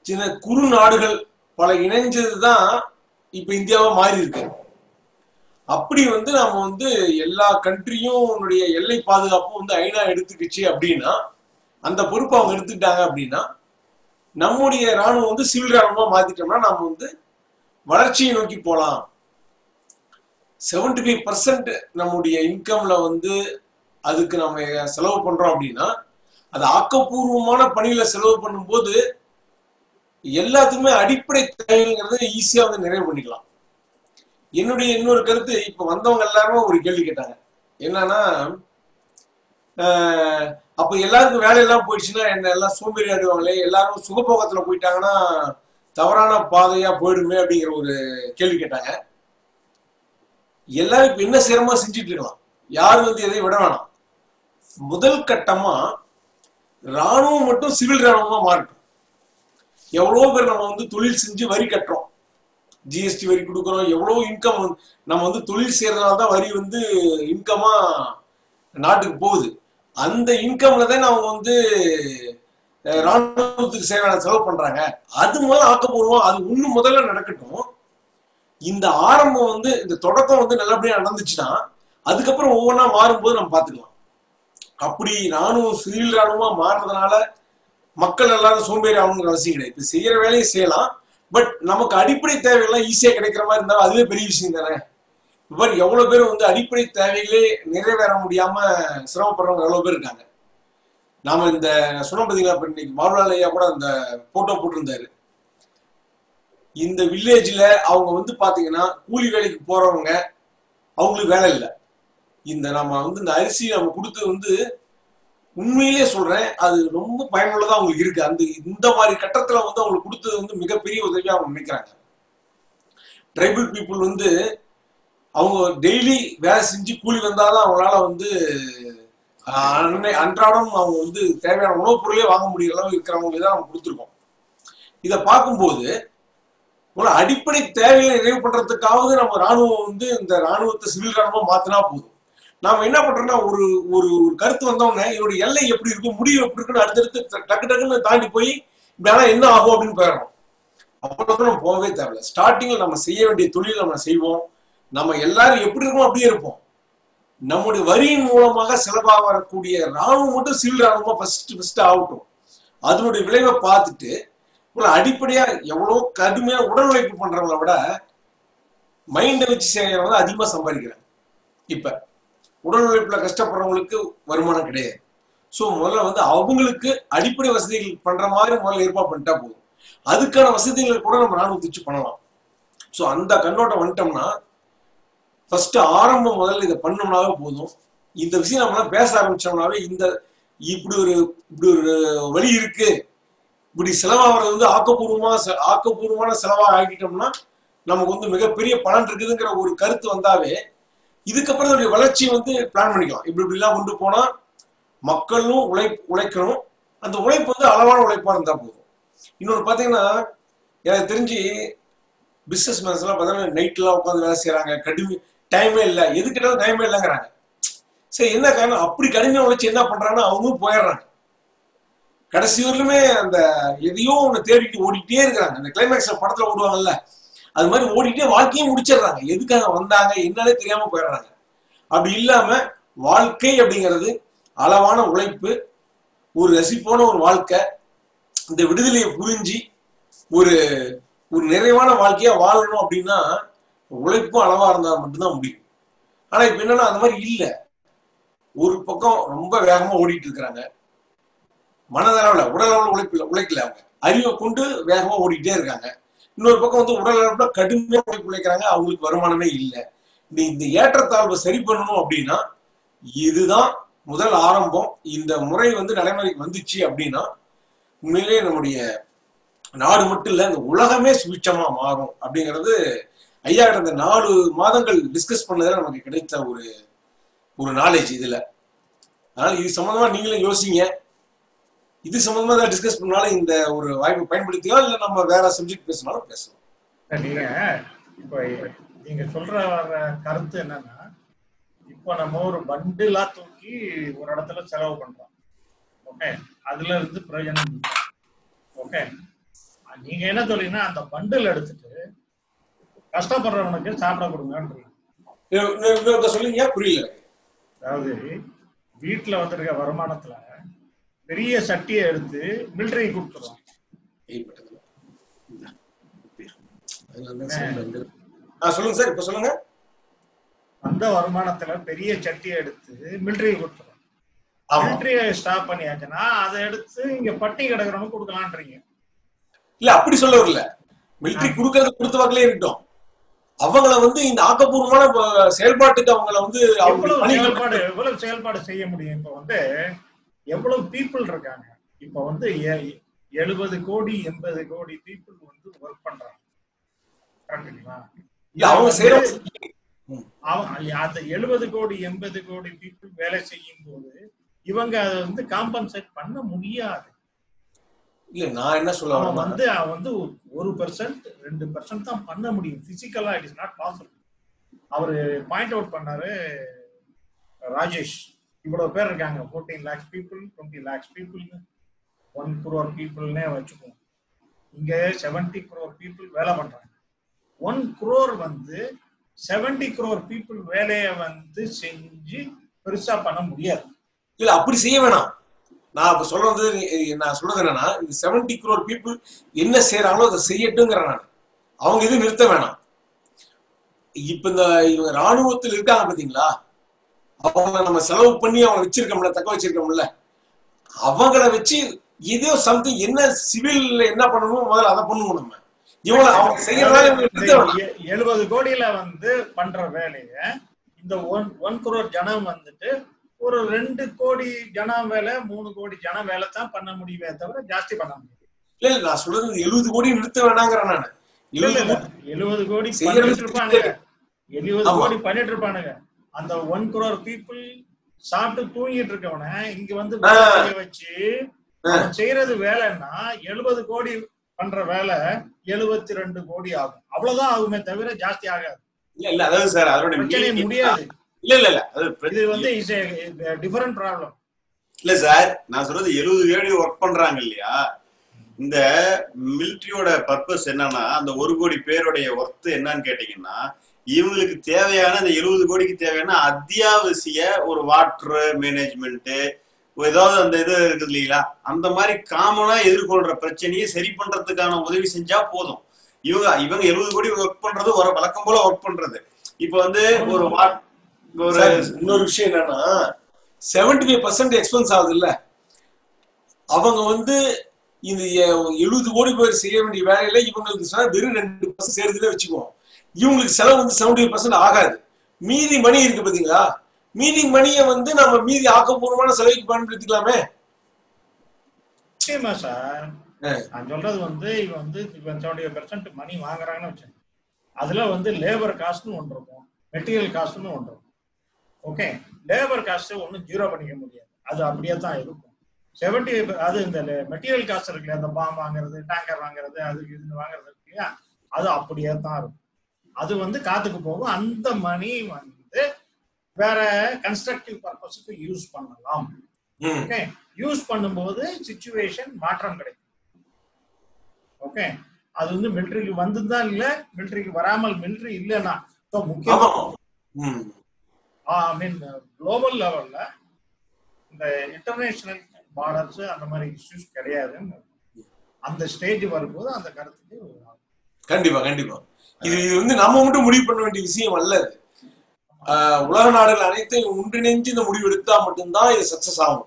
சின்ன குறு நாடுகள் பல இணைஞ்சதுதான் இப்ப இந்தியாவா மாறி இருக்கு அப்படி வந்து நம்ம வந்து எல்லா கண்ட்ரியும் உன்னுடைய எல்லை பாதுகாப்பும் வந்து ஐநா எடுத்துக்கிச்சு அப்படின்னா அந்த பொறுப்பை அவங்க எடுத்துக்கிட்டாங்க அப்படின்னா நம்முடைய ராணுவம் வந்து சிவில் ராணுவமா மாத்திட்டோம்னா நாம வந்து வளர்ச்சியை நோக்கி போலாம் செவன்டி ஃபைவ் பர்சன்ட் நம்முடைய இன்கம்ல வந்து அதுக்கு நம்ம செலவு பண்றோம் அப்படின்னா அது ஆக்கப்பூர்வமான பணியில செலவு பண்ணும்போது எல்லாத்துக்குமே அடிப்படை தேவைங்கிறத ஈஸியா வந்து நிறைவு பண்ணிக்கலாம் என்னுடைய இன்னொரு கருத்து இப்ப வந்தவங்க எல்லாருமே ஒரு கேள்வி கேட்டாங்க என்னன்னா ஆஹ், அப்ப எல்லாருக்கும் வேலையெல்லாம் போயிடுச்சுன்னா என்ன எல்லாம் சோம்பேறி ஆடுவாங்களே எல்லாரும் சுகபோகத்துல போயிட்டாங்கன்னா தவறான பாதையா போயிடுமே அப்படிங்கிற ஒரு கேள்வி கேட்டாங்க எல்லாரும் இப்ப என்ன சிரமமா செஞ்சுட்டு இருக்கலாம் யாரும் வந்து எதையும் விட வேணாம் முதல் கட்டமா ராணுவம் மட்டும் சிவில் ராணுவமா மாறட்டும் எவ்வளவு பேர் நம்ம வந்து தொழில் செஞ்சு வரி கட்டுறோம் ஜிஎஸ்டி வரி கொடுக்குறோம் எவ்வளவு இன்கம் நம்ம வந்து தொழில் செய்யறதுனால தான் வரி வந்து இன்கமா நாட்டுக்கு போகுது அந்த இன்கம்ல தான் அவங்க வந்து அஹ், ராணுவத்துக்கு சேவையான செலவு பண்றாங்க அது முதல்ல ஆக்கப்பூர்வம் அது ஒண்ணு முதல்ல நடக்கட்டும் இந்த ஆரம்பம் வந்து இந்த தொடக்கம் வந்து நல்லபடியா நடந்துச்சுன்னா அதுக்கப்புறம் ஒவ்வொன்றா மாறும்போது நம்ம பார்த்துக்கலாம் அப்படி ராணுவம் சிவில் ராணுவமா மாறுறதுனால மக்கள் எல்லாரும் சோம்பேறி ஆகணுங்கிற அவசியம் கிடையாது இப்ப செய்யற வேலையை செய்யலாம் பட் நமக்கு அடிப்படை தேவைகள்லாம் ஈஸியா கிடைக்கிற மாதிரி இருந்தாலும் அதுவே பெரிய விஷயம் தானே இப்ப பாரு எவ்வளவு பேர் வந்து அடிப்படை தேவைகளே நிறைவேற முடியாம சிரமப்படுறவங்க எவ்வளவு பேர் இருக்காங்க நாம இந்த சொன்ன பாத்தீங்களா இப்ப இன்னைக்கு மாவளால் ஐயா கூட அந்த போட்டோ போட்டிருந்தாரு இந்த வில்லேஜ்ல அவங்க வந்து பாத்தீங்கன்னா கூலி வேலைக்கு போறவங்க அவங்களுக்கு வேலை இல்லை இந்த நம்ம வந்து இந்த அரிசி நம்ம கொடுத்து வந்து உண்மையிலேயே சொல்றேன் அது ரொம்ப பயனுள்ளதா அவங்களுக்கு இருக்கு அந்த இந்த மாதிரி கட்டத்துல வந்து அவங்களுக்கு கொடுத்தது வந்து மிகப்பெரிய உதவியா அவங்க நினைக்கிறாங்க ட்ரைபிள் பீப்புள் வந்து அவங்க டெய்லி வேலை செஞ்சு கூலி வந்தாதான் அவங்களால வந்து ஆஹ், அன்னை அன்றாடம் அவங்க வந்து தேவையான உணவுப் பொருளே வாங்க முடியற அளவு இருக்கிறவங்களுக்கு தான் நம்ம கொடுத்துருக்கோம் இதை பார்க்கும்போது ஒரு அடிப்படை தேவைகளை நிறைவு பண்றதுக்காவது நம்ம ராணுவம் வந்து இந்த ராணுவத்தை சிவில் ராணுவமா மாத்தினா போதும் நாம என்ன பண்றோம்னா ஒரு ஒரு ஒரு கருத்து வந்தோடனே இதோட எல்லை எப்படி இருக்கும் முடிவு எப்படி இருக்குன்னு அடுத்தடுத்து டக்கு டக்குன்னு தாண்டி போய் இப்படி ஆனா என்ன ஆகும் அப்படின்னு போயிடணும் அவ்வளவு நம்ம போகவே தேவையில்ல ஸ்டார்டிங்ல நம்ம செய்ய வேண்டிய தொழில் நம்ம செய்வோம் நம்ம எல்லாரும் எப்படி இருக்கோம் அப்படியே இருப்போம் நம்முடைய வரியின் மூலமாக செலவாக வரக்கூடிய ராணுவம் மட்டும் சிவில் ராணுவமா ஃபர்ஸ்ட் ஃபர்ஸ்ட் ஆகட்டும் அதனுடைய விளைவை பார்த்துட்டு ஒரு அடிப்படையா எவ்வளவு கடுமையா உடல் உழைப்பு பண்றவங்களை விட மைண்டை வச்சு செய்யறவங்க அதிகமா சம்பாதிக்கிறாங்க இப்ப உடல் உழைப்புல கஷ்டப்படுறவங்களுக்கு வருமானம் கிடையாது ஸோ முதல்ல வந்து அவங்களுக்கு அடிப்படை வசதிகள் பண்ற மாதிரி முதல்ல ஏற்பாடு பண்ணிட்டா போதும் அதுக்கான வசதிகள் கூட நம்ம ராணுவத்தை வச்சு பண்ணலாம் ஸோ அந்த கண்ணோட்டம் வந்துட்டோம்னா ஃபர்ஸ்ட் ஆரம்பம் முதல்ல இதை பண்ணோம்னாவே போதும் இந்த விஷயம் நம்ம பேச ஆரம்பிச்சோம்னாவே இந்த இப்படி ஒரு இப்படி ஒரு வழி இருக்கு இப்படி செலவாகிறது வந்து ஆக்கப்பூர்வமா செ- ஆக்கப்பூர்வமான செலவா ஆக்கிட்டோம்னா நமக்கு வந்து மிகப்பெரிய பலன் இருக்குதுங்கிற ஒரு கருத்து வந்தாவே இதுக்கப்புறம் இதோடைய வளர்ச்சி வந்து பிளான் பண்ணிக்கலாம் இப்படி இப்படிலாம் கொண்டு போனா மக்களும் உழை உழைக்கணும் அந்த உழைப்பு வந்து அளவான உழைப்பா இருந்தா போதும் இன்னொன்று பார்த்தீங்கன்னா எனக்கு தெரிஞ்சு பிசினஸ் மேன்ஸ் எல்லாம் பார்த்தீங்கன்னா நைட்லாம் உட்காந்து வேலை செய்யறாங்க கடுமை டைமே இல்லை எதுக்கிட்டாலும் டைமே இல்லைங்கிறாங்க சரி என்ன காரணம் அப்படி கடுமையா உழைச்சு என்ன பண்றாங்கன்னா அவங்களும் போயிடுறாங்க கடைசி வரலுமே அந்த எதையோ ஒன்று தேடிட்டு ஓடிட்டே இருக்கிறாங்க அந்த கிளைமேக்ஸ்ல படத்துல ஓடுவாங்கல்ல அது மாதிரி ஓடிட்டே வாழ்க்கையும் முடிச்சிடுறாங்க எதுக்காக வந்தாங்க என்னன்னே தெரியாம போயிடுறாங்க அப்படி இல்லாம வாழ்க்கை அப்படிங்கிறது அளவான உழைப்பு ஒரு ரசிப்பான ஒரு வாழ்க்கை இந்த விடுதலையை புரிஞ்சு ஒரு ஒரு நிறைவான வாழ்க்கையா வாழணும் அப்படின்னா உழைப்பும் அளவா இருந்தா மட்டும்தான் முடியும் ஆனா இப்ப என்னன்னா அந்த மாதிரி இல்ல ஒரு பக்கம் ரொம்ப வேகமா ஓடிட்டு இருக்கிறாங்க மனதளவுல உடல் அளவுல உழைப்பில்ல உழைக்கல அவங்க அறிவை கொண்டு வேகமா ஓடிட்டே இருக்காங்க இன்னொரு பக்கம் வந்து உடல் அளவுல கடுமையா உழைப்பு உழைக்கிறாங்க அவங்களுக்கு வருமானமே இல்லை நீ இந்த ஏற்றத்தாழ்வை சரி பண்ணணும் அப்படின்னா இதுதான் முதல் ஆரம்பம் இந்த முறை வந்து நடைமுறைக்கு வந்துச்சு அப்படின்னா உண்மையிலேயே நம்முடைய நாடு மட்டும் இல்ல இந்த உலகமே சுபிட்சமா மாறும் அப்படிங்கிறது ஐயா கிட்ட இந்த நாலு மாதங்கள் டிஸ்கஸ் பண்ணதுல நமக்கு கிடைத்த ஒரு ஒரு நாலேஜ் இதுல அதனால இது சம்பந்தமா நீங்களும் யோசிங்க இது சம்பந்தமா ஏதாவது டிஸ்கஸ் பண்ணாலும் இந்த ஒரு வாய்ப்பை பயன்படுத்திக்கலாம் இல்ல நம்ம வேற சப்ஜெக்ட் பேசினாலும் பேசலாம் நீங்க இப்போ நீங்க சொல்ற வர கருத்து என்னன்னா இப்போ நம்ம ஒரு பண்டிலா தூக்கி ஒரு இடத்துல செலவு பண்றோம் ஓகே அதுல இருந்து பிரயோஜனம் ஓகே நீங்க என்ன சொல்றீங்கன்னா அந்த பண்டில் எடுத்துட்டு கஷ்டப்படுறவனுக்கு சாப்பிட கொடுங்கன்றீங்க இன்னொரு- இன்னொரு- இன்னொருக்க சொல்லுங்க புரியல எனக்கு. அதாவது வீட்டுல வந்திருக்க வருமானத்துல பெரிய சட்டியை எடுத்து மிலிட்டரி கொடுத்துருவோம் கைப்பட்டதுல. இந்தா. அதனால தான் sound வந்து- ஆ சொல்லுங்க சார் இப்ப சொல்லுங்க அந்த வருமானத்துல பெரிய சட்டியை எடுத்து மிலிட்டரி கொடுத்துருவோம் ஆமா மிலிட்டரியை ஸ்டாப் பண்ணியாச்சுன்னா அதை எடுத்து இங்க பட்டி கிடக்குறவனுக்கு கொடுக்கலான்றீங்க இல்ல அப்படி சொல்ல வரல மிலிட்டரி கொடுக்கறது கொடுத்த வகையிலே இருக்கட்டும் அவங்கள வந்து இந்த ஆக்கப்பூர்வமான ப- செயல்பாட்டுக்கு அவங்கள வந்து அவங்க எவ்வளவு பணி செயல்பாடு எவ்வளவு செயல்பாடு செய்ய முடியும் இப்ப வந்து எவ்வளவு பீப்புள் இருக்காங்க இப்ப வந்து எழுபது கோடி எண்பது கோடி பீப்புள் வந்து ஒர்க் பண்றாங்க கரெக்டுங்களா இல்ல அவங்க செய்யற அவன் அந்த எழுபது கோடி எண்பது கோடி பீப்புள் வேலை செய்யும் போது இவங்க அதை வந்து காம்பன்சேட் பண்ண முடியாது இல்ல நான் என்ன சொல்ல அவன் வரேன்னா வந்து அவன் வந்து ஒரு பெர்சன்ட் ரெண்டு பெர்சன்ட் தான் பண்ண முடியும் பிசிக்கலா இட் இஸ் நாட் பாசிபிள் அவரு பாயிண்ட் அவுட் பண்ணாரு ராஜேஷ் இவ்வளவு பேர் இருக்காங்க fourteen lakhs people twenty lakhs people one crore பீப்புள்னே வச்சுக்குவோம் இங்க செவன்டி குரோர் பீப்புள் வேலை பண்றாங்க ஒன் குரோர் வந்து செவன்டி குரோர் பீப்புள் வேலையை வந்து செஞ்சு பெருசா பண்ண முடியாது இல்ல அப்படி செய்ய வேணாம் நான் இப்ப சொல்றது நீ- நான் சொல்றது என்னன்னா இந்த செவன்டி crore பீப்புள் என்ன செய்யறாங்களோ அதை செய்யட்டுங்கிறேன் நான் அவங்க எதுவும் நிறுத்த வேணாம் இப்ப இந்த இவங்க ராணுவத்தில் இருக்காங்க பாத்தீங்களா அவங்க நம்ம செலவு பண்ணி அவங்க வச்சிருக்கோம்ல தக்க வச்சிருக்கோம்ல அவங்கள வச்சு ஏதோ சம்திங் என்ன சிவில் என்ன பண்ணணுமோ முதல்ல அதை பண்ணுவோம் நம்ம இவங்க அவங்க செய்யறதால இவங்க நிறுத்த வேணாம் எ- எழுபது கோடியில வந்து பண்ற வேலைய இந்த ஒன் ஒன் குரோர் ஜனம் வந்துட்டு ஒரு ரெண்டு கோடி ஜனம் வேலை மூணு கோடி ஜனம் வேலை தான் பண்ண முடியுமே தவிர ஜாஸ்தி பண்ண முடியாது இல்ல இல்ல நான் சொல்றது எழுபது கோடி நிறுத்த வேணாங்கிறேன் நான் இல்ல, இல்ல, எழுபது இல்ல. எழுபது கோடி செய்யறது பண்ணிட்டு இருப்பானுங்க எழுபது ஆமா. கோடி பண்ணிட்டு இருப்பானுங்க அந்த ஒன் குரோர் பீப்புள் சாப்பிட்டு தூங்கிட்டு இருக்கவன இங்க வந்து ஆ. வேலை செய்ய வச்சு ஆ. அவன் செய்யறது வேலைன்னா எழுபது கோடி பண்ற வேலை எழுபத்தி ரெண்டு கோடி ஆகும் அவ்வளவுதான் ஆகுமே தவிர ஜாஸ்தி ஆகாது இல்ல இல்ல அதாவது சார் அதோட பிரச்சனை meaning முடியாது இல்ல இல்ல இல்ல அது பிரச்சனை இது வந்து இஸ் டிஃபரெண்ட் ப்ராப்ளம் இல்ல சார் நான் சொல்றது எழுபது கோடி ஒர்க் பண்றாங்க இல்லையா இந்த மிலிட்ரியோட பர்பஸ் என்னன்னா அந்த ஒரு கோடி பேருடைய ஒர்த் என்னன்னு கேட்டீங்கன்னா இவங்களுக்கு தேவையான அந்த எழுபது கோடிக்கு தேவையான அத்தியாவசிய ஒரு வாட்டர் மேனேஜ்மெண்ட் ஏதாவது அந்த இது இருக்குது இல்லைங்களா அந்த மாதிரி காமனா எதிர்கொள்ற பிரச்சனையை சரி பண்றதுக்கான உதவி செஞ்சா போதும் இவங்க இவங்க எழுபது கோடி ஒர்க் பண்றது ஒரு வழக்கம் போல ஒர்க் பண்றது இப்ப வந்து ஒரு வாட் ஒரு சார், இன்னொரு விஷயம் என்னன்னா செவன்டி ஃபைவ் பர்சன்ட் எக்ஸ்பென்ஸ் ஆகுது இல்ல அவங்க வந்து இந்த எழுபது கோடி பேர் செய்ய வேண்டிய வேலையில இவங்களுக்கு சொன்னா வெறும் ரெண்டு பர்சன்ட் சேருதுன்னு வச்சுக்குவோம் இவங்களுக்கு செலவு வந்து செவன்டி ஃபைவ் பர்சன்ட் ஆகாது மீதி மணி இருக்கு பாத்தீங்களா மீதி மணியை வந்து நம்ம மீதி ஆக்கப்பூர்வமான செலவுக்கு பயன்படுத்திக்கலாமே நிச்சயமா சார் ஆ. நான் சொல்றது வந்து இவன் வந்து இவன் செவன்டி பெர்சன்ட் மணி வாங்குறாங்கன்னு வச்சேன் அதுல வந்து லேபர் காஸ்ட்னு ஒன்று இருக்கும் மெட்டீரியல் காஸ்ட்னு ஒன்று இருக்கும் ஓகே லேபர் காஸ்ட் ஒன்றும் ஜீரோ பண்ணிக்க முடியாது அது அப்படியே தான் இருக்கும் செவன்டி அது இந்த மெட்டீரியல் காஸ்ட் இருக்கு இல்லையா அந்த பாம் வாங்குறது டேங்கர் வாங்குறது அது இதுன்னு வாங்குறது இருக்கு இல்லையா அது அப்படியே தான் இருக்கும் அது வந்து காத்துக்கு போகும் அந்த மணி வந்து வேற கன்ஸ்ட்ரக்டிவ் பர்பஸுக்கு யூஸ் பண்ணலாம் ம். ஓகே யூஸ் பண்ணும்போது சுச்சுவேஷன் மாற்றம் கிடைக்கும் ஓகே அது வந்து மிலிட்டரிக்கு வந்துதா இல்ல மிலிட்டரிக்கு வராமல் மிலிட்டரி இல்லைன்னா இப்போ முக்கியமா ஆமா ம் ஐ மீன் குளோபல் லெவல்ல இந்த இன்டர்நேஷனல் பார்டர்ஸ் அந்த மாதிரி இஷ்யூஸ் கிடையாதுன்னு அந்த ஸ்டேஜ் வரும்போது அந்த கருத்துக்கு கண்டிப்பா கண்டிப்பா இது இது வந்து நம்ம மட்டும் முடிவு பண்ண வேண்டிய விஷயம் அல்ல இது ஆஹ் உலக நாடுகள் அனைத்தையும் ஒன்றிணைஞ்சு இந்த முடிவு எடுத்தா மட்டும்தான் இது சக்சஸ் ஆகும்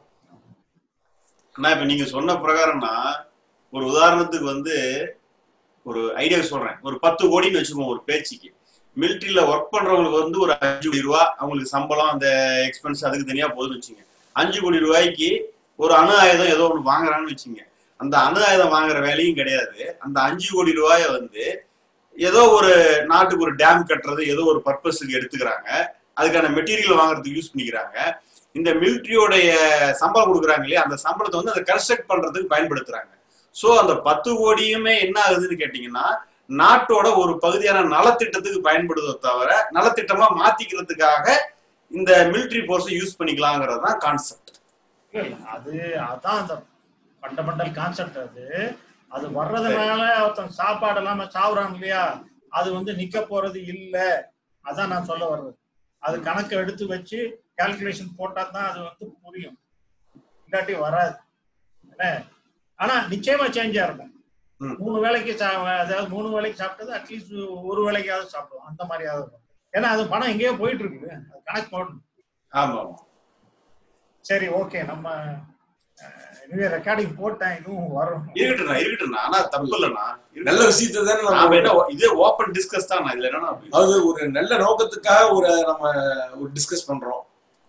நான் இப்ப நீங்க சொன்ன பிரகாரம்னா ஒரு உதாரணத்துக்கு வந்து ஒரு ஐடியா சொல்றேன் ஒரு பத்து கோடின்னு வச்சுக்கோங்க ஒரு பேச்சுக்கு மிலிட்ரியில ஒர்க் பண்றவங்களுக்கு வந்து ஒரு அஞ்சு கோடி ரூபா அவங்களுக்கு சம்பளம் அந்த எக்ஸ்பென்ஸ் அதுக்கு தனியா போதுன்னு வச்சுங்க அஞ்சு கோடி ரூபாய்க்கு ஒரு அணு ஆயுதம் ஏதோ ஒன்று வாங்குறான்னு வச்சுங்க அந்த அணு ஆயுதம் வாங்குற வேலையும் கிடையாது அந்த அஞ்சு கோடி ரூபாயை வந்து ஏதோ ஒரு நாட்டுக்கு ஒரு டேம் கட்டுறது ஏதோ ஒரு பர்பஸுக்கு எடுத்துக்கிறாங்க அதுக்கான மெட்டீரியல் வாங்குறதுக்கு யூஸ் பண்ணிக்கிறாங்க இந்த மிலிட்ரியோடைய சம்பளம் கொடுக்குறாங்க இல்லையா அந்த சம்பளத்தை வந்து அதை கன்ஸ்ட்ரக்ட் பண்றதுக்கு பயன்படுத்துறாங்க சோ அந்த பத்து கோடியுமே என்ன ஆகுதுன்னு கேட்டீங்கன்னா நாட்டோட ஒரு பகுதியான நலத்திட்டத்துக்கு பயன்படுதோ தவிர நலத்திட்டமா மாத்திக்கிறதுக்காக இந்த மிலிட்ரி போர்ஸை யூஸ் பண்ணிக்கலாங்கிறது தான் கான்செப்ட் இல்ல, இல்ல, அது அதான் அந்த ஃபண்டமெண்டல் கான்செப்ட் அது அது வர்றதுனால ஒருத்தன் சாப்பாடு இல்லாம சாவுறான் இல்லையா அது வந்து நிக்க போறது இல்ல அதான் நான் சொல்ல வர்றது அது கணக்கு எடுத்து வச்சு கால்குலேஷன் போட்டா தான் அது வந்து புரியும் இல்லாட்டி வராது என்ன ஆனா நிச்சயமா சேஞ்சா இருக்கும் ம். மூணு வேளைக்கு சா- அதாவது மூணு வேளைக்கு சாப்பிட்டது அட்லீஸ்ட் ஒரு வேளைக்காவது சாப்பிடுவோம் அந்த மாதிரியாவது இருக்கும் ஏன்னா அது பணம் எங்கேயோ போயிட்டு இருக்குது அது கணக்கு போடணும் ஆமா ஆமா சரி ஓகே நம்ம இனிமே ரெக்கார்டிங் போட்டேன் இதுவும் வரும் இருக்கட்டும்ண்ணா இருக்கட்டும்ண்ணா ஆனா தப்பு இல்லைண்ணா நல்ல விஷயத்தை தானே நாம நம்ம என்ன இதே ஓப்பன் டிஸ்கஸ் தான் இதுல என்னன்னா அதாவது ஒரு நல்ல நோக்கத்துக்காக ஒரு நம்ம ஒரு டிஸ்கஸ் பண்றோம்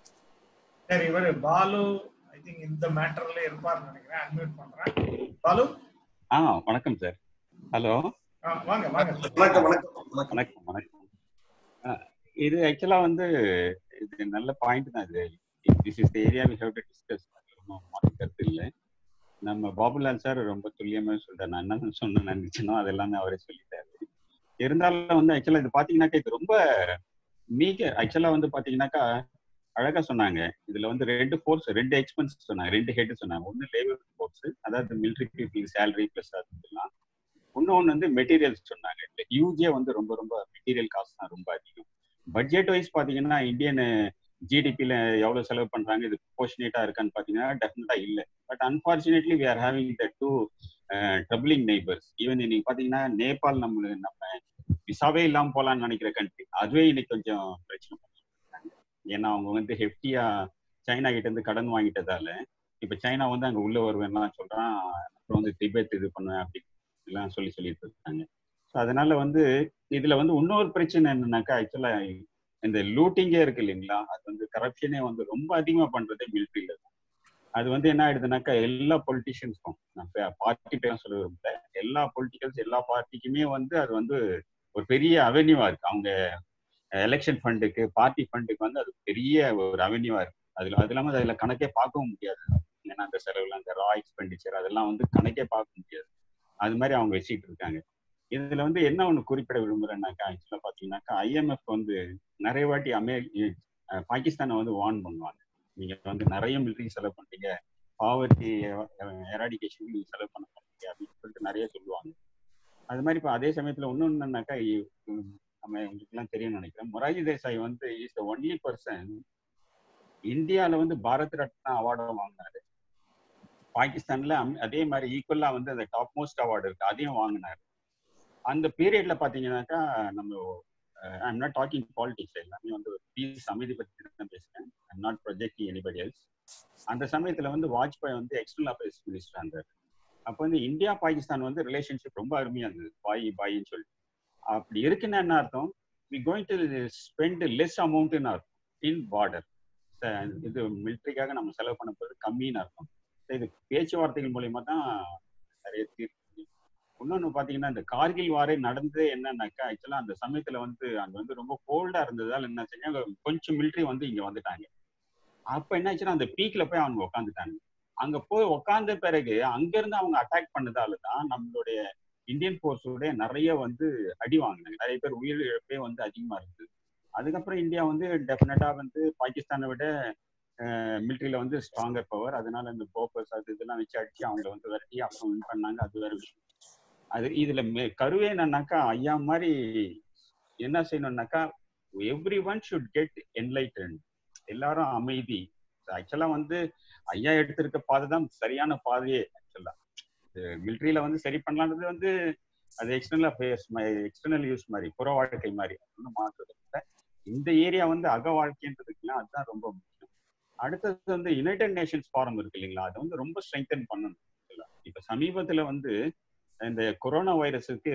சரி இவரு பாலு ஐ திங்க் இந்த மேட்டர்ல இருப்பார்னு நினைக்கிறேன் அட்மிட் பண்றேன் பாலு ஆ வணக்கம் சார் ஹலோ ஆ, வாங்க வாங்க வணக்கம் வணக்கம் வணக்கம் வணக்கம் வணக்கம் ஆ, இது ஆக்சுவலா வந்து இது நல்ல பாயிண்ட் தான் இது this is area we have to discuss ஒன்றும் மாற்று கருத்து இல்லை நம்ம பாபுலால் சார் ரொம்ப துல்லியமா சொல்லிட்டார் நான் என்ன சொன்ன நினைச்சனோ அதெல்லாமே அவரே சொல்லிட்டாரு இருந்தாலும் வந்து ஆக்சுவலா இது பாத்தீங்கன்னாக்கா இது ரொம்ப மீக ஆக்சுவலா வந்து பாத்தீங்கன்னாக்கா அழகா சொன்னாங்க இதுல வந்து ரெண்டு ஃபோர்ஸ் ரெண்டு எக்ஸ்பென்ஸ் சொன்னாங்க ரெண்டு ஹெட் சொன்னாங்க ஒன்னு லேபர் ஃபோர்ஸ் அதாவது மிலிட்ரி பீப்புள் சேலரி பிளஸ் அதெல்லாம் இன்னொன்று வந்து மெட்டீரியல்ஸ் சொன்னாங்க இந்த யூஜே வந்து ரொம்ப ரொம்ப மெட்டீரியல் காஸ்ட் தான் ரொம்ப அதிகம் பட்ஜெட் வைஸ் பார்த்தீங்கன்னா இந்தியன் ஜிடிபியில் எவ்வளோ செலவு பண்ணுறாங்க இது ப்ரொபோஷனேட்டாக இருக்கான்னு பார்த்தீங்கன்னா டெஃபினட்டாக இல்லை but unfortunately we are having the two troubling neighbours even இன்னைக்கு பார்த்தீங்கன்னா நேபாள் நம்ம நம்ம விசாவே இல்லாமல் போகலான்னு நினைக்கிற கண்ட்ரி அதுவே இன்னைக்கு கொஞ்சம் பிரச்சனை பண்ணிருக்காங்க ஏன்னா அவங்க வந்து ஹெஃப்டியாக சைனா கிட்ட இருந்து கடன் வாங்கிட்டதால இப்போ சைனா வந்து அங்கே உள்ள வருவேன்லாம் சொல்கிறான் அப்புறம் வந்து திபெத் இது பண்ணுவேன் அப்படி எல்லாம் சொல்லி சொல்லிட்டு இருக்காங்க ஸோ அதனால வந்து இதுல வந்து இன்னொரு பிரச்சனை என்னன்னாக்கா ஆக்சுவலா இந்த லூட்டிங்கே இருக்கு இல்லைங்களா அது வந்து கரப்ஷனே வந்து ரொம்ப அதிகமா பண்றதே மிலிட்ரியில தான் அது வந்து என்ன ஆயிடுதுனாக்கா எல்லா பொலிட்டிஷியன்ஸ்க்கும் நான் பார்ட்டி பேரும் சொல்ல விரும்பல எல்லா பொலிட்டிக்கல்ஸ் எல்லா பார்ட்டிக்குமே வந்து அது வந்து ஒரு பெரிய அவென்யூவா இருக்கு அவங்க எலெக்ஷன் ஃபண்டுக்கு பார்ட்டி ஃபண்டுக்கு வந்து அது பெரிய ஒரு அவென்யூவா இருக்கு அதுல அது இல்லாம அதுல கணக்கே பார்க்கவும் முடியாது ஏன்னா அந்த செலவுல அந்த ரா எக்ஸ்பெண்டிச்சர் அதெல்லாம் வந்து கணக்கே பார்க்க முடியாது அது மாதிரி அவங்க வச்சுட்டு இருக்காங்க இதுல வந்து என்ன ஒண்ணு குறிப்பிட விரும்புறேன்னாக்கா ஆக்சுவலா பாத்தீங்கன்னாக்கா ஐஎம்எஃப் வந்து நிறைய வாட்டி அமெ பாகிஸ்தானை வந்து வார்ன் பண்ணுவாங்க நீங்க வந்து நிறைய மிலிட்ரி செலவு பண்றீங்க பாவர்ட்டி எராடிகேஷன் நீங்க செலவு பண்ண மாட்டீங்க அப்படின்னு சொல்லிட்டு நிறைய சொல்லுவாங்க அது மாதிரி இப்போ அதே சமயத்துல இன்னொன்னு என்னன்னாக்கா இ- உம் நம்ம உங்களுக்கு எல்லாம் தெரியும்னு நினைக்கிறேன் மொராஜி தேசாய் வந்து இஸ் த ஒன்லி பர்சன் இந்தியால வந்து பாரத் ரத்னா அவார்டும் வாங்கினாரு பாகிஸ்தான்ல அம்- அதே மாதிரி ஈக்குவலா வந்து அந்த டாப் மோஸ்ட் அவார்டு இருக்கு அதையும் வாங்கினாரு அந்த பீரியட்ல பாத்தீங்கன்னாக்கா நம்ம ஐம் நாட் டாக்கிங் பாலிடிக்ஸ் எல்லாமே வந்து பீஸ் அமைதி பத்தி தான் பேசுறேன் I'm not projecting anybody else அந்த சமயத்துல வந்து வாஜ்பாய் வந்து எக்ஸ்டர்னல் அஃபேர்ஸ் மினிஸ்டர் இருந்தார் அப்போ வந்து இந்தியா பாகிஸ்தான் வந்து ரிலேஷன்ஷிப் ரொம்ப அருமையா இருந்தது பாய் பாயின்னு சொல்லிட்டு அப்படி இருக்குன்னா என்ன அர்த்தம் we going to spend less amount in border இது மிலிட்ரிக்காக நம்ம செலவு பண்ண போறது கம்மின்னு அர்த்தம் இது பேச்சுவார்த்தைகள் மூலியமா தான் நிறைய தீர்ப்பு இன்னொன்னு பாத்தீங்கன்னா இந்த கார்கில் வாரே நடந்ததே என்னன்னாக்கா ஆக்சுவலா அந்த சமயத்துல வந்து அங்க வந்து ரொம்ப கோல்டா இருந்ததால என்ன செஞ்சாங்க கொஞ்சம் மிலிட்ரி வந்து இங்க வந்துட்டாங்க அப்ப என்ன ஆச்சுன்னா அந்த பீக்ல போய் அவங்க உட்காந்துட்டாங்க அங்க போய் உட்கார்ந்த பிறகு அங்க இருந்து அவங்க அட்டாக் பண்ணதால தான் நம்மளுடைய இந்தியன் போர்ஸோட நிறைய வந்து அடி வாங்கினாங்க நிறைய பேர் உயிரிழப்பே வந்து அதிகமா இருக்கு அதுக்கப்புறம் இந்தியா வந்து டெஃபினட்டா வந்து பாகிஸ்தானை விட மிலிட்ரியில வந்து ஸ்ட்ராங்கர் பவர் அதனால இந்த போப்பர்ஸ் அது இதெல்லாம் வச்சு அடிச்சு அவங்கள வந்து விரட்டி அப்புறம் வின் பண்ணாங்க அது வேற விஷயம் அது இதுல மே- கருவே என்னன்னாக்கா ஐயா மாதிரி என்ன செய்யணும்னாக்கா every one should get enlighten எல்லாரும் அமைதி ஆக்சுவலா வந்து ஐயா எடுத்திருக்க பாதை தான் சரியான பாதையே ஆக்சுவலா மிலிட்ரியில வந்து சரி பண்ணலான்றது வந்து அது எக்ஸ்டர்னல் அஃபேர்ஸ் எக்ஸ்டர்னல் யூஸ் மாதிரி புற வாழ்க்கை மாதிரி ஒன்றும் மாற்றுறது இல்லை இந்த ஏரியா வந்து அக வாழ்க்கைன்றதுக்குலாம் அதுதான் ரொம்ப முக்கியம் அடுத்தது வந்து யுனைடெட் நேஷன்ஸ் ஃபாரம் இருக்கு இல்லைங்களா அதை வந்து ரொம்ப ஸ்ட்ரெங்தன் பண்ணணும் actually. இப்ப சமீபத்துல வந்து இந்த கொரோனா வைரஸுக்கு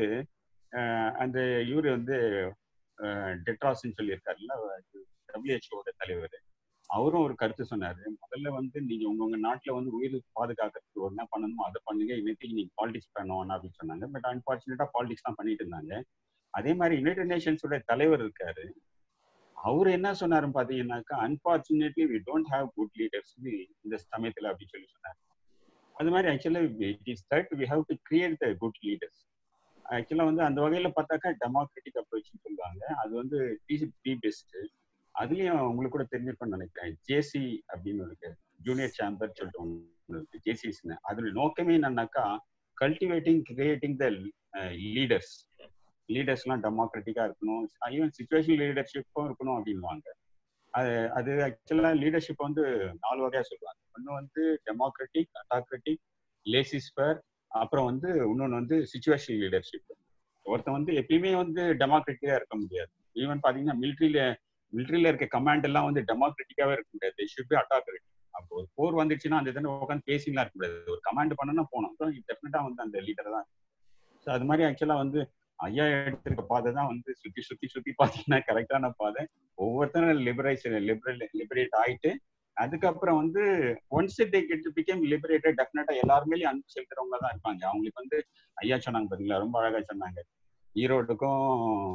அந்த இவரு வந்து டெட்ராஸ்ன்னு சொல்லியிருக்காருல்ல டபிள்யூஹெச்ஓட தலைவர் அவரும் ஒரு கருத்து சொன்னாரு முதல்ல வந்து நீங்க உங்க நாட்டுல வந்து உயிர் பாதுகாக்கிறதுக்கு என்ன பண்ணணுமோ அதை பண்ணுங்க இன்னைக்கு நீங்க பாலிடிக்ஸ் பண்ணணும் அப்படின்னு சொன்னாங்க பட் அன்பார்ச்சுனேட்டா பாலிடிக்ஸ் தான் பண்ணிட்டு இருந்தாங்க அதே மாதிரி யுனைடெட் நேஷன்ஸோட தலைவர் இருக்காரு அவர் என்ன சொன்னாருன்னு பாத்தீங்கன்னாக்கா unfortunately we don't have good leaders இந்த சமயத்துல அப்படின்னு சொல்லி சொன்னாரு அது மாதிரி ஆக்சுவலா it is that we have to create the good leaders ஆக்சுவலா வந்து அந்த வகையில பார்த்தாக்கா டெமோக்ராட்டிக் அப்ரோச் சொல்லுவாங்க அது வந்து டி பெஸ்ட் அதுலயும் உங்களுக்கு கூட தெரிஞ்சிருக்கும்னு நினைக்கிறேன் ஜேசி அப்படின்னு இருக்கு ஜூனியர் சேம்பர் சொல்லிட்டு ஒன்று இருக்கு ஜேசிஸ்னு அதோட நோக்கமே என்னன்னாக்கா கல்டிவேட்டிங் கிரியேட்டிங் த லீடர்ஸ் லீடர்ஸ்லாம் டெமோக்ராட்டிக்கா இருக்கணும் ஈவன் சுச்சுவேஷன் லீடர்ஷிப்பும் இருக்கணும் அப்படின்வாங்க அது அது ஆக்சுவலாக லீடர்ஷிப் வந்து நாலு வகையாக சொல்லுவாங்க ஒன்று வந்து டெமோக்ராட்டிக் அட்டாக்ராட்டிக் லேசிஸ்பர் அப்புறம் வந்து இன்னொன்று வந்து சுச்சுவேஷன் லீடர்ஷிப் ஒருத்தன் வந்து எப்பயுமே வந்து டெமோக்ராட்டிக்காக இருக்க முடியாது ஈவன் பார்த்தீங்கன்னா மிலிட்ரியில மிலிட்ரியில இருக்க கமாண்ட் எல்லாம் வந்து டெமோக்ராட்டிக்காவே இருக்க முடியாது ஷுட் பி அட்டாக்ராட்டிக் அப்போ ஒரு போர் வந்துச்சுன்னா அந்த இதில் உட்காந்து பேசிலாம் இருக்க முடியாது ஒரு கமாண்ட் பண்ணனா போனோம் டெஃபினட்டா வந்து அந்த லீடர் தான் ஸோ அது மாதிரி ஆக்சுவலா வந்து ஐயா எடுத்திருக்க பாதை தான் வந்து சுத்தி சுத்தி சுத்தி பார்த்தீங்கன்னா கரெக்டான பாதை ஒவ்வொருத்தரும் லிபரைஸ் லிபரல் லிபரேட் ஆயிட்டு அதுக்கப்புறம் வந்து once they get become liberated டெஃபினட்டா எல்லாருமே அன்பு செலுத்துறவங்க தான் இருப்பாங்க அவங்களுக்கு வந்து ஐயா சொன்னாங்க பாத்தீங்களா ரொம்ப அழகா சொன்னாங்க ஈரோடுக்கும்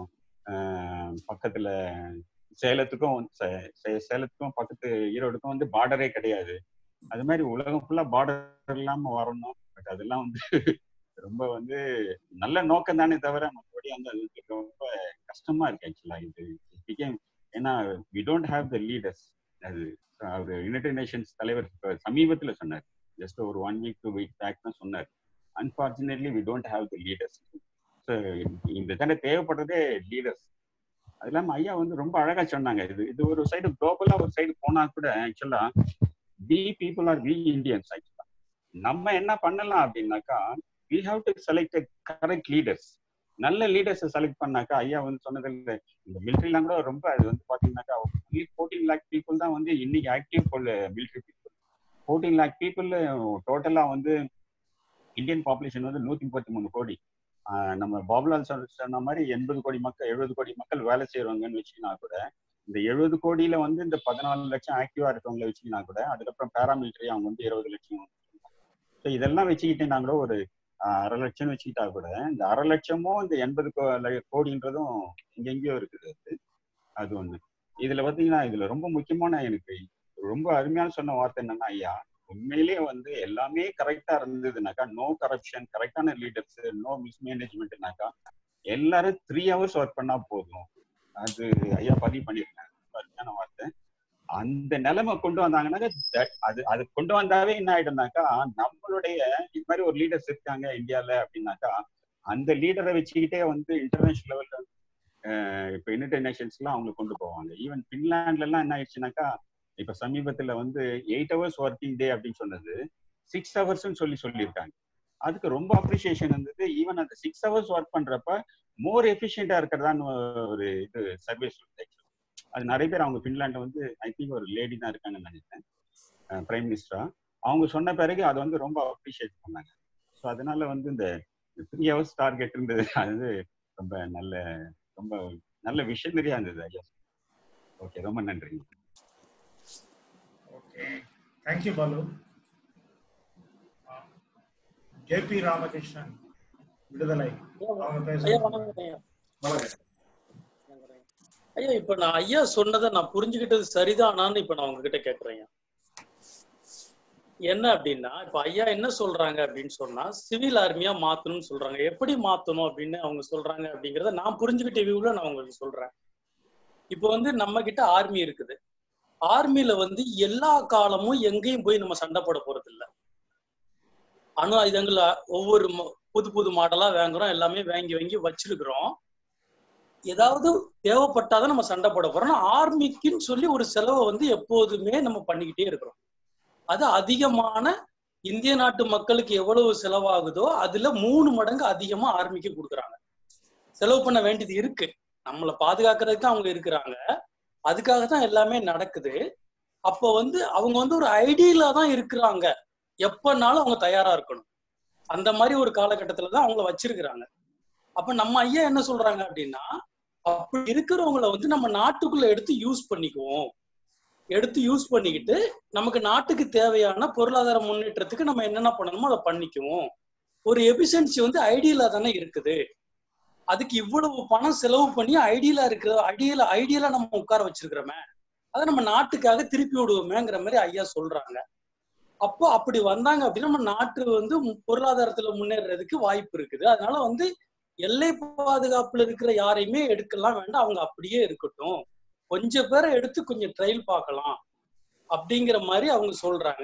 ஆஹ், பக்கத்துல சேலத்துக்கும் சே- சே- சேலத்துக்கும் பக்கத்து ஈரோடுக்கும் வந்து பார்டரே கிடையாது அது மாதிரி உலகம் ஃபுல்லா பார்டர் இல்லாம வரணும் பட் அதெல்லாம் வந்து ரொம்ப வந்து நல்ல நோக்கம் தானே தவிர மற்றபடி வந்து அது வந்து ரொம்ப கஷ்டமா இருக்கு ஆக்சுவலா இது பிகேம் ஏன்னா we don't have the leaders அது அவர் யுனைடெட் நேஷன்ஸ் தலைவர் இப்ப சமீபத்துல சொன்னார் ஜஸ்ட் ஒரு one week two week back தான் சொன்னார் unfortunately we don't have the leaders இந்த தடவை தேவைப்படுறதே லீடர்ஸ் அது இல்லாம ஐயா வந்து ரொம்ப அழகா சொன்னாங்க இது இது ஒரு சைடு குளோபலா ஒரு சைடு போனா கூட ஆக்சுவலா we people are we Indians ஆக்சுவலா நம்ம என்ன பண்ணலாம் அப்படின்னாக்கா we have to select correct leaders நல்ல லீடர்ஸை செலக்ட் பண்ணாக்கா ஐயா வந்து சொன்னது இந்த மிலிட்ரிலாம் கூட ரொம்ப அது வந்து பாத்தீங்கன்னாக்கா ஒன்லி ஃபோர்டீன் லேக் பீப்புள் தான் வந்து இன்னைக்கு ஆக்டிவ் போல military people fourteen lakh people டோட்டலா வந்து இந்தியன் பாப்புலேஷன் வந்து நூத்தி முப்பத்தி மூணு கோடி ஆஹ் நம்ம பாபுலால் சொன்ன சொன்ன மாதிரி எண்பது கோடி மக்கள் எழுபது கோடி மக்கள் வேலை செய்யறவங்கன்னு வச்சுக்கினா கூட இந்த எழுபது கோடியில வந்து இந்த பதினாலு லட்சம் ஆக்டிவா இருக்கவங்கள வச்சுக்கினா கூட அதுக்கப்புறம் பேராமிலிட்டரி அவங்க வந்து இருபது லட்சம் ஸோ இதெல்லாம் வச்சுக்கிட்டேன்னா கூட ஒரு ஆஹ் அரை லட்சம் வச்சுக்கிட்டா கூட இந்த அரை லட்சமும் இந்த எண்பது கோ- ல- கோடின்றதும் எங்கெங்கேயோ இருக்குது அது அது ஒண்ணு இதுல பாத்தீங்கன்னா இதுல ரொம்ப முக்கியமான எனக்கு ரொம்ப அருமையான சொன்ன வார்த்தை என்னன்னா ஐயா உண்மையிலேயே வந்து எல்லாமே கரெக்டா இருந்ததுனாக்கா நோ கரப்ஷன் கரெக்டான லீடர்ஸ் நோ மிஸ்மேனேஜ்மெண்ட்னாக்கா எல்லாரும் த்ரீ ஹவர்ஸ் ஒர்க் பண்ணா போதும் அது ஐயா பதிவு பண்ணிருக்காங்க ரொம்ப அருமையான வார்த்தை அந்த நிலைமை கொண்டு வந்தாங்கன்னாக்கா that- அது அது கொண்டு வந்தாவே என்ன ஆயிடும்னாக்கா நம்மளுடைய இது மாதிரி ஒரு லீடர்ஸ் இருக்காங்க இந்தியால அப்படின்னாக்கா அந்த லீடரை வச்சுக்கிட்டே வந்து இன்டர்நேஷனல் லெவல்ல இப்ப யுனைடெட் நேஷன்ஸ்லாம் அவங்க கொண்டு போவாங்க ஈவன் பின்லாண்ட்ல எல்லாம் என்ன ஆயிடுச்சுனாக்கா இப்ப சமீபத்துல வந்து எயிட் ஹவர்ஸ் ஒர்க்கிங் டே அப்படின்னு சொன்னது சிக்ஸ் ஹவர்ஸ்னு சொல்லி சொல்லியிருக்காங்க அதுக்கு ரொம்ப அப்ரிசியேஷன் இருந்தது ஈவன் அந்த சிக்ஸ் ஹவர்ஸ் ஒர்க் பண்றப்ப மோர் எஃபிஷியண்டா இருக்கிறதான்னு ஒரு இது சர்வே சொல்லுது actually. அது நிறைய பேர் அவங்க பின்லாண்ட்ல வந்து ஐ திங்க் ஒரு லேடி தான் இருக்காங்கன்னு நினைக்கிறேன் பிரைம் மினிஸ்டரா அவங்க சொன்ன பிறகு அதை வந்து ரொம்ப அப்ரிஷியேட் பண்ணாங்க ஸோ அதனால வந்து இந்த த்ரீ ஹவர்ஸ் டார்கெட் இருந்தது அது வந்து ரொம்ப நல்ல ரொம்ப நல்ல விஷனரியா இருந்தது ஐயா ஓகே ரொம்ப நன்றி okay thank you Balu JP Ramakrishnan விடுதலை அவங்க ஐயா பேசுறாங்க வணக்கம் ஐயா வணக்கம் ஐயா இப்ப நான் ஐயா சொன்னதை நான் புரிஞ்சுக்கிட்டது சரிதானான்னு இப்ப நான் உங்ககிட்ட கேக்குறேன் ஐயா. என்ன அப்படின்னா இப்ப ஐயா என்ன சொல்றாங்க அப்படின்னு சொன்னா சிவில் ஆர்மியா மாத்தணும்னு சொல்றாங்க எப்படி மாத்தணும் அப்படின்னு அவங்க சொல்றாங்க அப்படிங்கறத நான் புரிஞ்சுக்கிட்ட வியூல நான் உங்களுக்கு சொல்றேன் இப்போ வந்து நம்ம கிட்ட ஆர்மி இருக்குது ஆர்மில வந்து எல்லா காலமும் எங்கேயும் போய் நம்ம சண்டை போட போறது இல்ல அணு ஆயுதங்கள் ஒவ்வொரு ம- புது புது மாடலா வாங்குறோம் எல்லாமே வாங்கி வாங்கி வச்சிருக்கிறோம் ஏதாவது தேவைப்பட்டாதான் நம்ம சண்டை போட போறோம் ஆனா ஆர்மிக்குன்னு சொல்லி ஒரு செலவை வந்து எப்போதுமே நம்ம பண்ணிக்கிட்டே இருக்கிறோம் அது அதிகமான இந்திய நாட்டு மக்களுக்கு எவ்வளவு செலவாகுதோ அதுல மூணு மடங்கு அதிகமா ஆர்மிக்கு கொடுக்குறாங்க செலவு பண்ண வேண்டியது இருக்கு நம்மளை பாதுகாக்கிறதுக்கு தான் அவங்க இருக்கிறாங்க அதுக்காக தான் எல்லாமே நடக்குது அப்போ வந்து அவங்க வந்து ஒரு ஐடியில தான் இருக்கிறாங்க எப்பனாலும் அவங்க தயாரா இருக்கணும் அந்த மாதிரி ஒரு காலகட்டத்துல தான் அவங்கள வச்சிருக்கிறாங்க அப்ப நம்ம ஐயா என்ன சொல்றாங்க அப்படின்னா அப்படி இருக்கிறவங்கள வந்து நம்ம நாட்டுக்குள்ள எடுத்து யூஸ் பண்ணிக்குவோம் எடுத்து யூஸ் பண்ணிக்கிட்டு நமக்கு நாட்டுக்கு தேவையான பொருளாதார முன்னேற்றத்துக்கு நம்ம என்னென்ன பண்ணணுமோ அதை பண்ணிக்குவோம் ஒரு எபிசென்சி வந்து ஐடியலா தானே இருக்குது அதுக்கு இவ்வளவு பணம் செலவு பண்ணி ஐடியலா இருக்கிற ஐடியலா ஐடியலா நம்ம உட்கார வச்சிருக்கிறோமே அதை நம்ம நாட்டுக்காக திருப்பி விடுவோமேங்கிற மாதிரி ஐயா சொல்றாங்க அப்போ அப்படி வந்தாங்க அப்படின்னா நம்ம நாட்டு வந்து பொருளாதாரத்துல முன்னேறதுக்கு வாய்ப்பு இருக்குது அதனால வந்து எல்லை பாதுகாப்புல இருக்கிற யாரையுமே எடுக்கலாம் வேண்டாம் அவங்க அப்படியே இருக்கட்டும் கொஞ்சம் பேரை எடுத்து கொஞ்சம் ட்ரையல் பார்க்கலாம் அப்படிங்கிற மாதிரி அவங்க சொல்றாங்க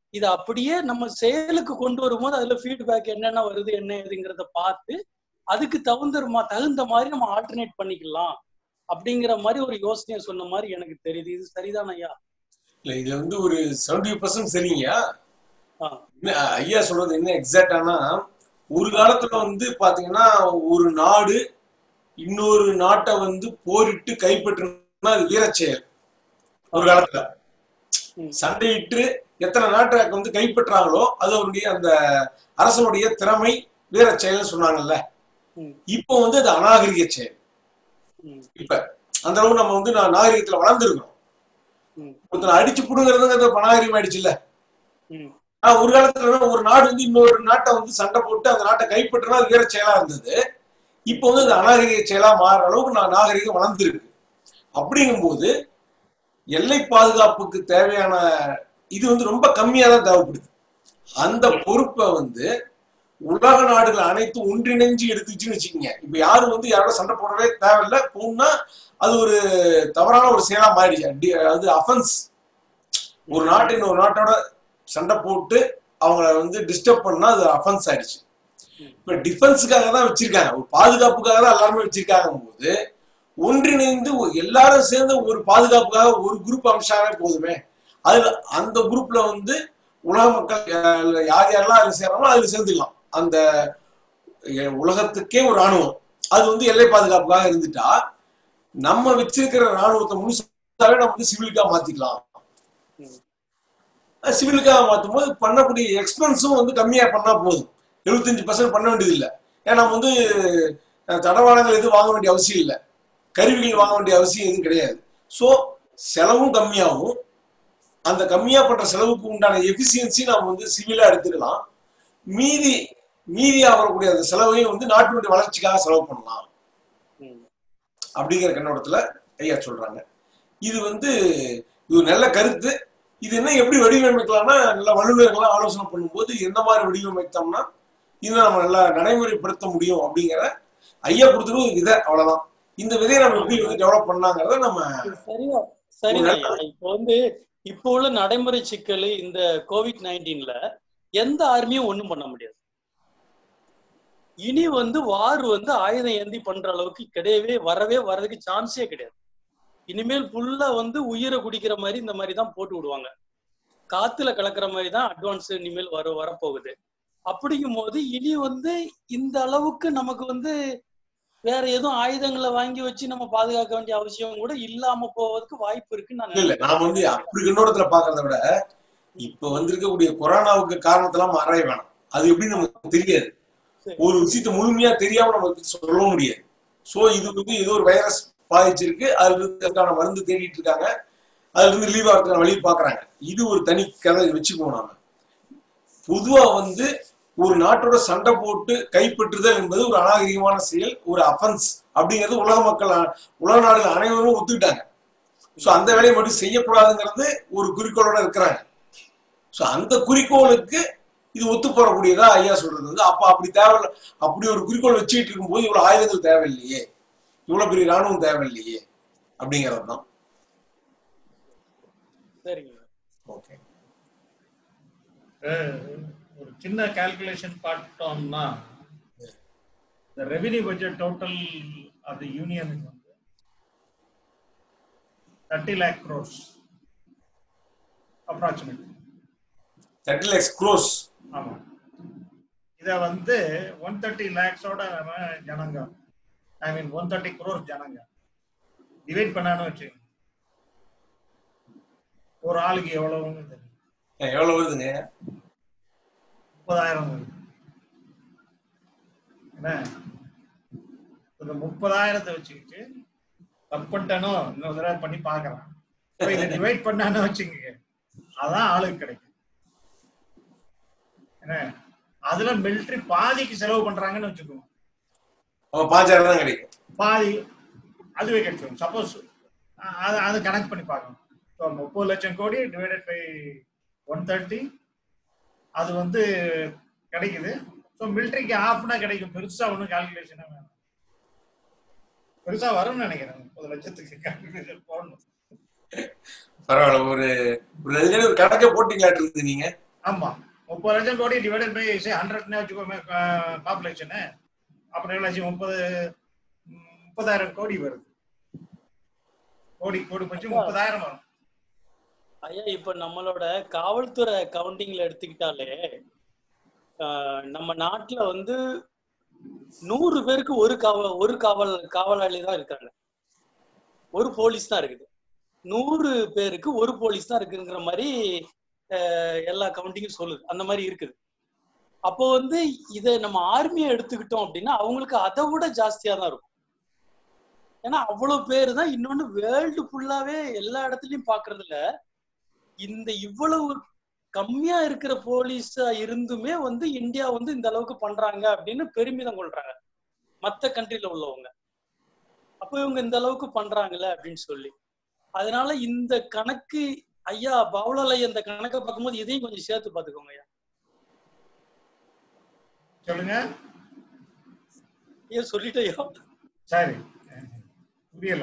இதை அப்படியே நம்ம செயலுக்கு கொண்டு வரும்போது அதுல ஃபீட்பேக் என்னென்ன வருது என்ன ஏதுங்கிறத பார்த்து அதுக்கு தகுந்த மா- தகுந்த மாதிரி நம்ம ஆல்டர்னேட் பண்ணிக்கலாம் அப்படிங்கிற மாதிரி ஒரு யோசனையை சொன்ன மாதிரி எனக்கு தெரியுது இது சரிதான் ஐயா இல்ல இது வந்து ஒரு செவன்டி பர்சன்ட் சரிங்க ஆ. என்ன, ஐயா சொல்றது என்ன எக்ஸாக்டானா ஒரு காலத்துல வந்து பாத்தீங்கன்னா ஒரு நாடு இன்னொரு நாட்டை வந்து போரிட்டு கைப்பற்றினா அது வீரச் செயல் ஒரு காலத்துல ம். சண்டையிட்டு எத்தனை நாட்டை வந்து கைப்பற்றாங்களோ அது அவருடைய அந்த அரசனுடைய திறமை வீரச் செயல்னு சொன்னாங்கல்ல ம். இப்போ வந்து அது அநாகரிக செயல் ம், இப்ப அந்த அளவு நம்ம வந்து நா- நாகரிகத்துல வளர்ந்துருக்கோம் ம், ஒருத்தனை அடிச்சு புடுங்கிறது அநாகரிகம் ஆயிடுச்சுல்ல ம், ஆனா ஒரு காலத்துல ஒரு நாடு வந்து இன்னொரு நாட்டை வந்து சண்டை போட்டு அந்த நாட்டை கைப்பற்றினா அது வீர செயலா இருந்தது இப்போ வந்து அது அநாகரிக செயலா மாறுற அளவுக்கு நான் நாகரிகம் வளர்ந்துருக்கு அப்படிங்கும்போது எல்லை பாதுகாப்புக்கு தேவையான இது வந்து ரொம்ப கம்மியா தான் தேவைப்படுது அந்த பொறுப்பை வந்து உலக நாடுகள் அனைத்தும் ஒன்றிணைஞ்சு எடுத்துச்சுன்னு வச்சுக்கோங்க இப்ப யாரும் வந்து யாரோட சண்டை போடவே தேவையில்லை போனா அது ஒரு தவறான ஒரு செயலா மாறிடுச்சு டி- அது அஃபென்ஸ் ஒரு நாட்டு இன்னொரு நாட்டோட சண்டை போட்டு அவங்கள வந்து டிஸ்டர்ப் பண்ணா அது அஃபென்ஸ் ஆயிடுச்சு இப்ப டிஃபென்ஸுக்காக தான் வச்சிருக்காங்க ஒரு பாதுகாப்புக்காக தான் எல்லாருமே வச்சிருக்காங்க போது ஒன்றிணைந்து ஒரு- எல்லாரும் சேர்ந்து ஒரு பாதுகாப்புக்காக ஒரு குரூப் அமிச்சாவே போதுமே அதுல அந்த குரூப்ல வந்து உலக மக்கள் அஹ், யார் யாரெல்லாம் அதுல சேர்றாங்களோ அதுல சேர்ந்துக்கலாம் அந்த அஹ், உலகத்துக்கே ஒரு ராணுவம் அது வந்து எல்லை பாதுகாப்புக்காக இருந்துட்டா நம்ம வச்சிருக்கிற ராணுவத்தை முழுசாவே நம்ம வந்து சிவிலுக்கா மாத்திக்கலாம் சிவிலுக்காக மாற்றும் போது பண்ணக்கூடிய எக்ஸ்பென்ஸும் வந்து கம்மியா பண்ணா போதும் எழுபத்தஞ்சு பர்சன்ட் பண்ண வேண்டியது இல்லை ஏன்னா நம்ம வந்து அஹ், தடவாளங்கள் எதுவும் வாங்க வேண்டிய அவசியம் இல்லை கருவிகள் வாங்க வேண்டிய அவசியம் எதுவும் கிடையாது ஸோ செலவும் கம்மியாகும் அந்த கம்மியா பண்ற செலவுக்கு உண்டான எஃபிசியன்சி நம்ம வந்து சிவிலா எடுத்துக்கலாம் மீதி மீதியா வரக்கூடிய அந்த செலவையும் வந்து நாட்டினுடைய வளர்ச்சிக்காக செலவு பண்ணலாம் ம். அப்படிங்கிற கண்ணோட்டத்துல ஐயா சொல்றாங்க இது வந்து இது ஒரு நல்ல கருத்து இது என்ன எப்படி வடிவமைக்கலாம்னா நல்ல வல்லுநர்கள்லாம் ஆலோசனை பண்ணும்போது எந்த மாதிரி வடிவமைத்தோம்னா இன்னும் நம்ம நல்லா நடைமுறைப்படுத்த முடியும் அப்படிங்கிற ஐயா கொடுத்துரு ஒரு விதை அவ்வளவுதான் இந்த விதையை நம்ம எப்படி வந்து டெவலப் பண்ணாங்கிறத நம்ம சரியா சரிங்க ஐயா இப்போ வந்து இப்போ உள்ள நடைமுறை சிக்கல் இந்த கோவிட் நைன்டீன்ல எந்த ஆர்மியும் ஒண்ணும் பண்ண முடியாது இனி வந்து வார் வந்து ஆயுதம் ஏந்தி பண்ற அளவுக்கு கிடையவே வரவே வர்றதுக்கு சான்ஸே கிடையாது இனிமேல் ஃபுல்லா வந்து உயிரை குடிக்கிற மாதிரி இந்த மாதிரி தான் போட்டு விடுவாங்க காத்துல கலக்கிற மாதிரி தான் அட்வான்ஸ் இனிமேல் வர வரப்போகுது அப்படிங்கும் போது இனி வந்து இந்த அளவுக்கு நமக்கு வந்து வேற எதுவும் ஆயுதங்களை வாங்கி வச்சு நம்ம பாதுகாக்க வேண்டிய அவசியம் கூட இல்லாம போவதற்கு வாய்ப்பு இருக்குன்னு நான் இல்ல இல்ல நினைக்கிறேன் நாம வந்து அப்படி கண்ணோட்டத்துல பாக்குறத விட இப்ப வந்திருக்கக்கூடிய கொரோனாவுக்கு காரணத்தெல்லாம் ஆராய வேணாம் அது எப்படி நமக்கு தெரியாது சரி. ஒரு விஷயத்தை முழுமையா தெரியாம நமக்கு சொல்ல முடியாது சோ இது வந்து ஏதோ ஒரு வைரஸ் பாதிச்சிருக்கு அதுல இருந்து அதுக்கான மருந்து தேடிட்டு இருக்காங்க அதுல இருந்து லீவ் ஆகிறதுக்கான வழி பாக்குறாங்க இது ஒரு தனி கதை வச்சுக்குவோம் நாம பொதுவா வந்து ஒரு நாட்டோட சண்டை போட்டு கைப்பற்றுதல் என்பது ஒரு அநாகரிகமான செயல் ஒரு அஃபென்ஸ் அப்படிங்கிறது உலக மக்கள் அ- உலக நாடுகள் அனைவரும் ஒத்துக்கிட்டாங்க சோ அந்த வேலையை மட்டும் செய்யக்கூடாதுங்கிறது ஒரு குறிக்கோளோட இருக்கிறாங்க சோ அந்த குறிக்கோளுக்கு இது ஒத்து போறக்கூடியதா ஐயா சொல்றது வந்து அப்ப அப்படி தேவையில்ல அப்படி ஒரு குறிக்கோள் வச்சுக்கிட்டு இருக்கும்போது இவ்வளவு ஆயுதங்கள் தேவையில்லையே இவ்வளவு பெரிய ராணுவம் தேவையில்லையே அப்படிங்கிறது தான் சரிங்க ஓகே அஹ் ஒரு சின்ன கால்குலேஷன் பார்த்தோம்னா இந்த revenue budget total of the யூனியனுக்கு வந்து thirty lakh crores approximate thirty lakhs crores ஆமாம் இதை வந்து ஒன் தேர்ட்டி லேக்ஸோட நம்ம ஜனங்க I mean one thirty crores ஜனங்க டிவைட் பண்ணான்னு வச்சுக்கோங்க ஒரு ஆளுக்கு எவ்வளவுன்னு தெரியும் எவ்வளவு வருதுங்க முப்பதாயிரம் வருது என்ன இந்த முப்பதாயிரத்தை வச்சுக்கிட்டு தப்பு பண்ணிட்டானோ இன்னொரு தடவை பண்ணி பார்க்கலாம் இப்போ இதை டிவைட் பண்ணான்னு வச்சுக்கோங்க அதான் ஆளுக்கு கிடைக்கும் என்ன அதுல மிலிட்ரி பாதிக்கு செலவு பண்றாங்கன்னு வச்சுக்கோங்க அப்ப பாஞ்சாயிரம் தான் கிடைக்கும் பாதி அதுவே கிடைச்சிடும் சப்போஸ் அது அது கனெக்ட் பண்ணி பார்க்கணும் ஸோ முப்பது லட்சம் கோடி டிவைடட் பை ஒன் தேர்ட்டி அது வந்து கிடைக்குது ஸோ மிலிட்ரிக்கு ஆஃப்னா கிடைக்கும் பெருசா ஒன்றும் கால்குலேஷனாக வேணும் பெருசா வரும்னு நினைக்கிறேன் முப்பது லட்சத்துக்கு கால்குலேஷன் போடணும் பரவாயில்ல ஒரு ஒரு அதுக்கான ஒரு கணக்கை போட்டீங்களாட்டு இருக்குது நீங்க ஆமா முப்பது லட்சம் கோடி டிவைடட் பை ஹண்ட்ரட்னு வச்சுக்கோமே பாப்புலேஷனு அப்புறம் எவ்வளோ முப்பது ம், முப்பதாயிரம் கோடி வருது கோடி கோடி பட்சம் முப்பதாயிரம் வரும் ஐயா இப்ப நம்மளோட காவல்துறை கவுண்டிங்ல எடுத்துக்கிட்டாலே ஆஹ், நம்ம நாட்டுல வந்து நூறு பேருக்கு ஒரு காவல் ஒரு காவல் காவலாளி தான் இருக்காங்க ஒரு போலீஸ் தான் இருக்குது நூறு பேருக்கு ஒரு போலீஸ் தான் இருக்குங்கிற மாதிரி ஆஹ், எல்லா கவுண்டிங்கும் சொல்லுது அந்த மாதிரி இருக்குது அப்போ வந்து இதை நம்ம ஆர்மியை எடுத்துக்கிட்டோம் அப்படின்னா அவங்களுக்கு அதை விட ஜாஸ்தியா தான் இருக்கும் ஏன்னா அவ்வளவு பேர் தான் இன்னொன்னு வேர்ல்டு ஃபுல்லாவே எல்லா இடத்துலயும் பாக்குறதுல இந்த இவ்வளவு கம்மியா இருக்கிற போலீஸா இருந்துமே வந்து இந்தியா வந்து இந்த அளவுக்கு பண்றாங்க அப்படின்னு பெருமிதம் கொள்றாங்க மத்த கண்ட்ரில உள்ளவங்க அப்போ இவங்க இந்த அளவுக்கு பண்றாங்கல்ல அப்படின்னு சொல்லி அதனால இந்த கணக்கு ஐயா பவுலால் ஐயா இந்த கணக்கை பார்க்கும்போது இதையும் கொஞ்சம் சேர்த்து பார்த்துக்கோங்க ஐயா சொல்லுங்க ஐயா சொல்லிட்டேயா சரி புரியல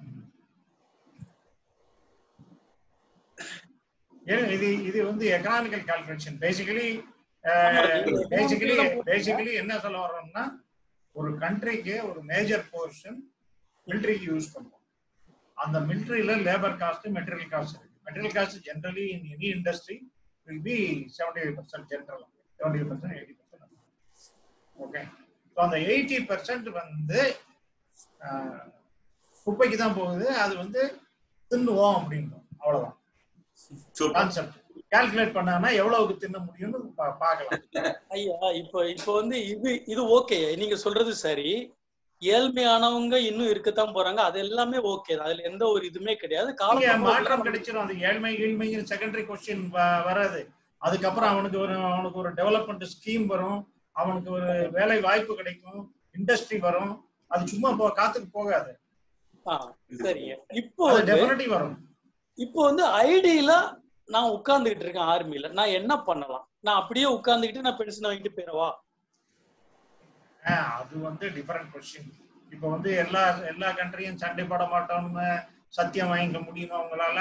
ஏன் இது இது வந்து economical calculation basically basically basically என்ன சொல்ல வர்றோம்னா ஒரு கண்ட்ரிக்கு ஒரு மேஜர் போர்ஷன் மிலிட்ரிக்கு யூஸ் பண்ணுவோம் அந்த மிலிட்ரியில லேபர் காஸ்ட் மெட்டீரியல் காஸ்ட் இருக்கு material cost generally in any industry will be seventy five percent general seventy five percent eighty percent okay so அந்த எயிட்டி பர்சன்ட் வந்து ஆஹ், குப்பைக்கு தான் போகுது அது வந்து தின்னுவோம் அப்படின்றோம் அவ்வளவுதான் சூப்பர் கான்செப்ட் கால்குலேட் பண்ணானா எவ்வளவுக்கு தின்ன முடியும்னு பா- பார்க்கலாம் ஐயா இப்போ இப்போ வந்து இது இது ஓகே நீங்க சொல்றது சரி ஏழ்மையானவங்க இன்னும் இருக்கத்தான் போறாங்க அது எல்லாமே ஓகே தான் அதுல எந்த ஒரு இதுவுமே கிடையாது இங்க காலம் மாற்றம் கிடைச்சிடும் அது ஏழ்மை கீழ்மைங்கிற செகண்டரி கொஸ்டின் வராது அதுக்கப்புறம் அவனுக்கு ஒரு அவனுக்கு ஒரு டெவலப்மெண்ட் ஸ்கீம் வரும் அவனுக்கு ஒரு வேலை வாய்ப்பு கிடைக்கும் இண்டஸ்ட்ரி வரும் அது சும்மா போ காத்துக்கு போகாது ஆ, சரிங்க இப்போ அது வந்து டெஃபினெட்லி வரும் இப்போ வந்து ஐடியில நான் உட்கார்ந்துகிட்டு இருக்கேன் ஆர்மில நான் என்ன பண்ணலாம் நான் அப்படியே உட்கார்ந்துகிட்டு நான் பென்ஷன் வாங்கிட்டு போயிடவா ஆஹ் அது வந்து டிஃபரெண்ட் கொஸ்டின் இப்போ வந்து எல்லா எல்லா கண்ட்ரியும் சண்டை போட மாட்டோம்னு சத்தியம் வாங்கிக்க முடியும் அவங்களால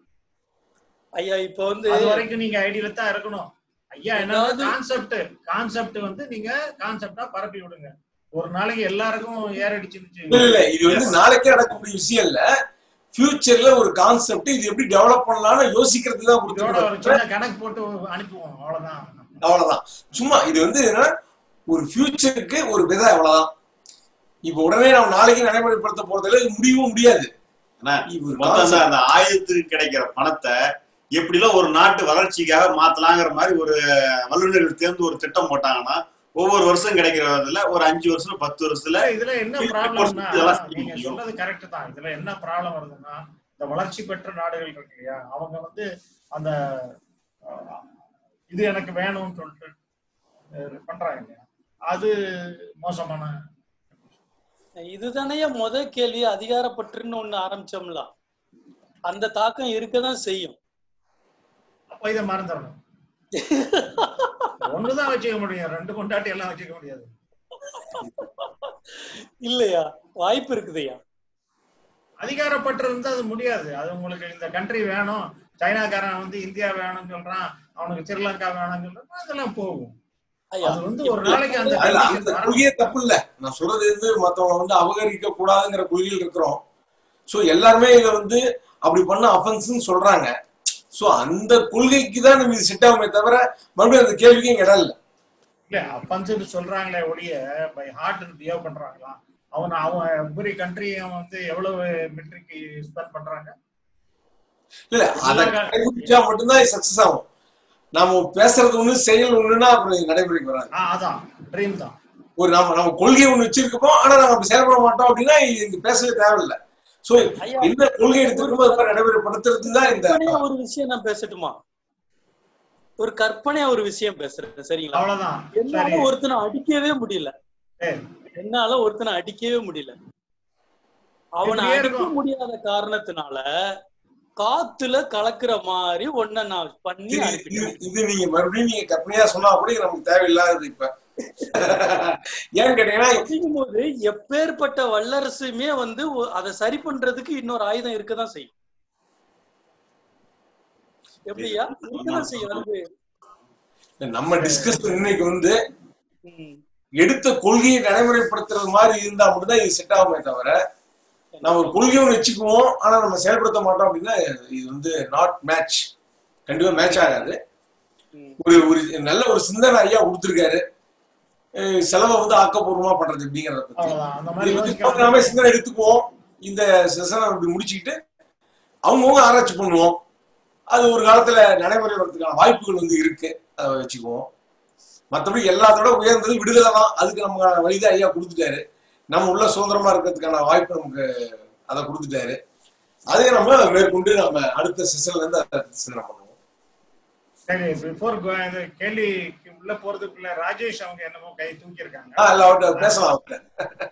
ஐயா இப்போ வந்து அது வரைக்கும் நீங்க ஐடியில தான் இருக்கணும் ஐயா என்ன அதாவது- கான்செப்ட் கான்செப்ட் வந்து நீங்க கான்செப்டா பரப்பி விடுங்க ஒரு நாளைக்கு எல்லாருக்கும் ஏர் அடிச்சிருச்சு இல்ல இல்ல இது வந்து நாளைக்கே நடக்கக்கூடிய விஷயம் இல்ல ஃபியூச்சர்ல ஒரு கான்செப்ட் இது எப்படி டெவலப் பண்ணலாம்னு யோசிக்கிறதுக்கு தான் இதோட ஒரு கொடுத்துருக்காங்க சின்ன கணக்கு போட்டு அனுப்புவோம் அவ்வளவுதான் அவ்வளவுதான் சும்மா இது வந்து என்னன்னா ஒரு ஃபியூச்சருக்கு ஒரு விதை அவ்வளவுதான் இப்ப உடனே நம்ம நாளைக்கு நடைமுறைப்படுத்த போறதுல இது முடியவும் முடியாது அண்ணா, இது ஒரு மொத்தம் concept. தான் அந்த ஆயுதத்துக்கு கிடைக்கிற பணத்தை எப்படிலாம் ஒரு நாட்டு வளர்ச்சிக்காக மாத்தலாங்கிற மாதிரி ஒரு வல்லுநர்கள் தேர்ந்து ஒரு திட்டம் போட்டாங்கன்னா ஒவ்வொரு வருஷம் கிடைக்கிறதுல ஒரு அஞ்சு வருஷம் பத்து வருஷத்துல இதுல- இதுல என்ன ப்ராப்ளம்னா இதெல்லாம் செய்ய நீங்க முடியும். சொன்னது கரெக்ட் தான் இதுல என்ன ப்ராப்ளம் வருதுன்னா இந்த வளர்ச்சி பெற்ற நாடுகள் இருக்கு இல்லையா அவங்க வந்து அந்த அஹ், இது எனக்கு வேணும்னு சொல்லிட்டு அஹ், பண்றாங்க இல்லையா அது மோசமான இதுதானே முத கேள்வி அதிகாரப்பற்றுன்னு ஒண்ணு ஆரம்பிச்சோம்ல அந்த தாக்கம் இருக்கதான் செய்யும் அப்ப இதை மறந்துடணும் ஒண்ணுதான் வச்சுக்க முடியும் ரெண்டு கொண்டாட்டி எல்லாம் வச்சுக்க முடியாது இல்லையா வாய்ப்பு இருக்குதுய்யா அதிகாரப்பற்று இருந்தா அது முடியாது அது உங்களுக்கு இந்த கண்ட்ரி வேணும் சைனாக்காரன் வந்து இந்தியா வேணும்னு சொல்றான் அவனுக்கு ஸ்ரீலங்கா வேணும்னு சொல்றான் அதெல்லாம் போகும் ஐயா அது வந்து ஒரு நாளைக்கு அந்த அதுல condition அந்த வரணும். கொள்கையே தப்பு இல்ல நான் சொல்றது வந்து மத்தவங்க வந்து அபகரிக்க கூடாதுங்கிற கொள்கையில் இருக்கிறோம் சோ எல்லாருமே இத வந்து அப்படி பண்ண அஃபென்ஸ்னு சொல்றாங்க சோ அந்த கொள்கைக்கு தான் நம்ம இது செட் ஆகுமே தவிர மறுபடியும் அந்த கேள்விக்கு இங்க இடம் இல்ல இல்ல அப்பன்ஸ் சொல்றாங்களே ஒழிய பை ஹார்ட் பிஹேவ் பண்றாங்களா அவன் அவன் எவ்ரி கண்ட்ரி வந்து எவ்வளவு மெட்ரிக் ஸ்பெண்ட் பண்றாங்க இல்ல அதை கடைபிடிச்சா மட்டும்தான் சக்சஸ் ஆகும் நாம பேசுறது ஒண்ணு செயல் ஒண்ணுன்னா அப்புறம் இது நடைமுறைக்கு வராது ஆ, அதான் ட்ரீம் தான் ஒரு நம்ம நம்ம கொள்கை ஒண்ணு வச்சிருக்கோம் ஆனா நம்ம அப்படி செயல்பட மாட்டோம் அப்படின்னா இங்க பேசவே தேவையில்லை சோ ஐயா, என்ன கொள்கை எடுத்திருக்கோமோ அது மாதிரி நடைமுறைப்படுத்துறது தான் இந்த கற்பனையா ஒரு விஷயம் நான் பேசட்டுமா ஒரு கற்பனையா ஒரு விஷயம் பேசுறேன் சரிங்களா அவ்வளவுதான் சரி என்னால ஒருத்தனை அடிக்கவே முடியல சரி. என்னால ஒருத்தனை அடிக்கவே முடியல அவனை இப்படியே அடிக்க இருக்கும். முடியாத காரணத்தினால காத்துல கலக்குற மாதிரி ஒன்ன நான் பண்ணி இது- அனுப்பிட்டேன் இது- இது நீங்க மறுபடியும் நீங்க கற்பனையா சொன்னா கூட நமக்கு தேவையில்லாதது இப்ப ஏன்னு கேட்டீங்கன்னா அப்படிங்கும்போது எப்பேற்பட்ட வல்லரசுமே வந்து ஒ- அதை சரி பண்றதுக்கு இன்னொரு ஆயுதம் இருக்கதான் செய்யும் எப்படியா இருக்கதான் செய்யும் அது நம்ம டிஸ்கஸ் இன்னைக்கு வந்து ம். எடுத்த கொள்கையை நடைமுறைப்படுத்துறது மாதிரி இருந்தா மட்டும்தான் இது செட் ஆகுமே தவிர நம்ம ஒரு கொள்கையை ஒண்ணு வச்சுக்குவோம் ஆனா நம்ம செயல்படுத்த மாட்டோம் அப்படின்னா இது வந்து நாட் மேட்ச் கண்டிப்பா மேட்ச் ஆகாது ம். ஒரு ஒரு நல்ல ஒரு சிந்தனை ஐயா கொடுத்துருக்காரு அஹ் செலவை வந்து ஆக்கப்பூர்வமா பண்றது அப்படிங்கறத பத்தி அவ்வளவுதான் அந்த மாதிரி இது வந்து யோசிக்காம நாமே சிந்தனை எடுத்துக்குவோம் இந்த செஷனை அப்படி முடிச்சுக்கிட்டு அவங்கவுங்க ஆராய்ச்சி பண்ணுவோம் அது ஒரு காலத்துல நடைமுறை வரதுக்கான வாய்ப்புகள் வந்து இருக்கு அதை வச்சுக்குவோம் மற்றபடி எல்லாத்தோட உயர்ந்தது விடுதலை தான் அதுக்கு நம்ம வழிதான் ஐயா கொடுத்துட்டாரு நம்ம உள்ள சுதந்திரமா இருக்கிறதுக்கான வாய்ப்பு நமக்கு அதை கொடுத்துட்டாரு அதே நம்ம மேற்கொண்டு நம்ம அடுத்த செஷன்ல இருந்து அதை சிந்தனை பண்ணுவோம் சரி பிஃபோர் கேள்விக்கு உள்ள போறதுக்குள்ள ராஜேஷ் அவங்க என்னமோ கை தூக்கியிருக்காங்க ஆஹ் இல்ல அவர்கிட்ட பேசலாம் அவர்கிட்ட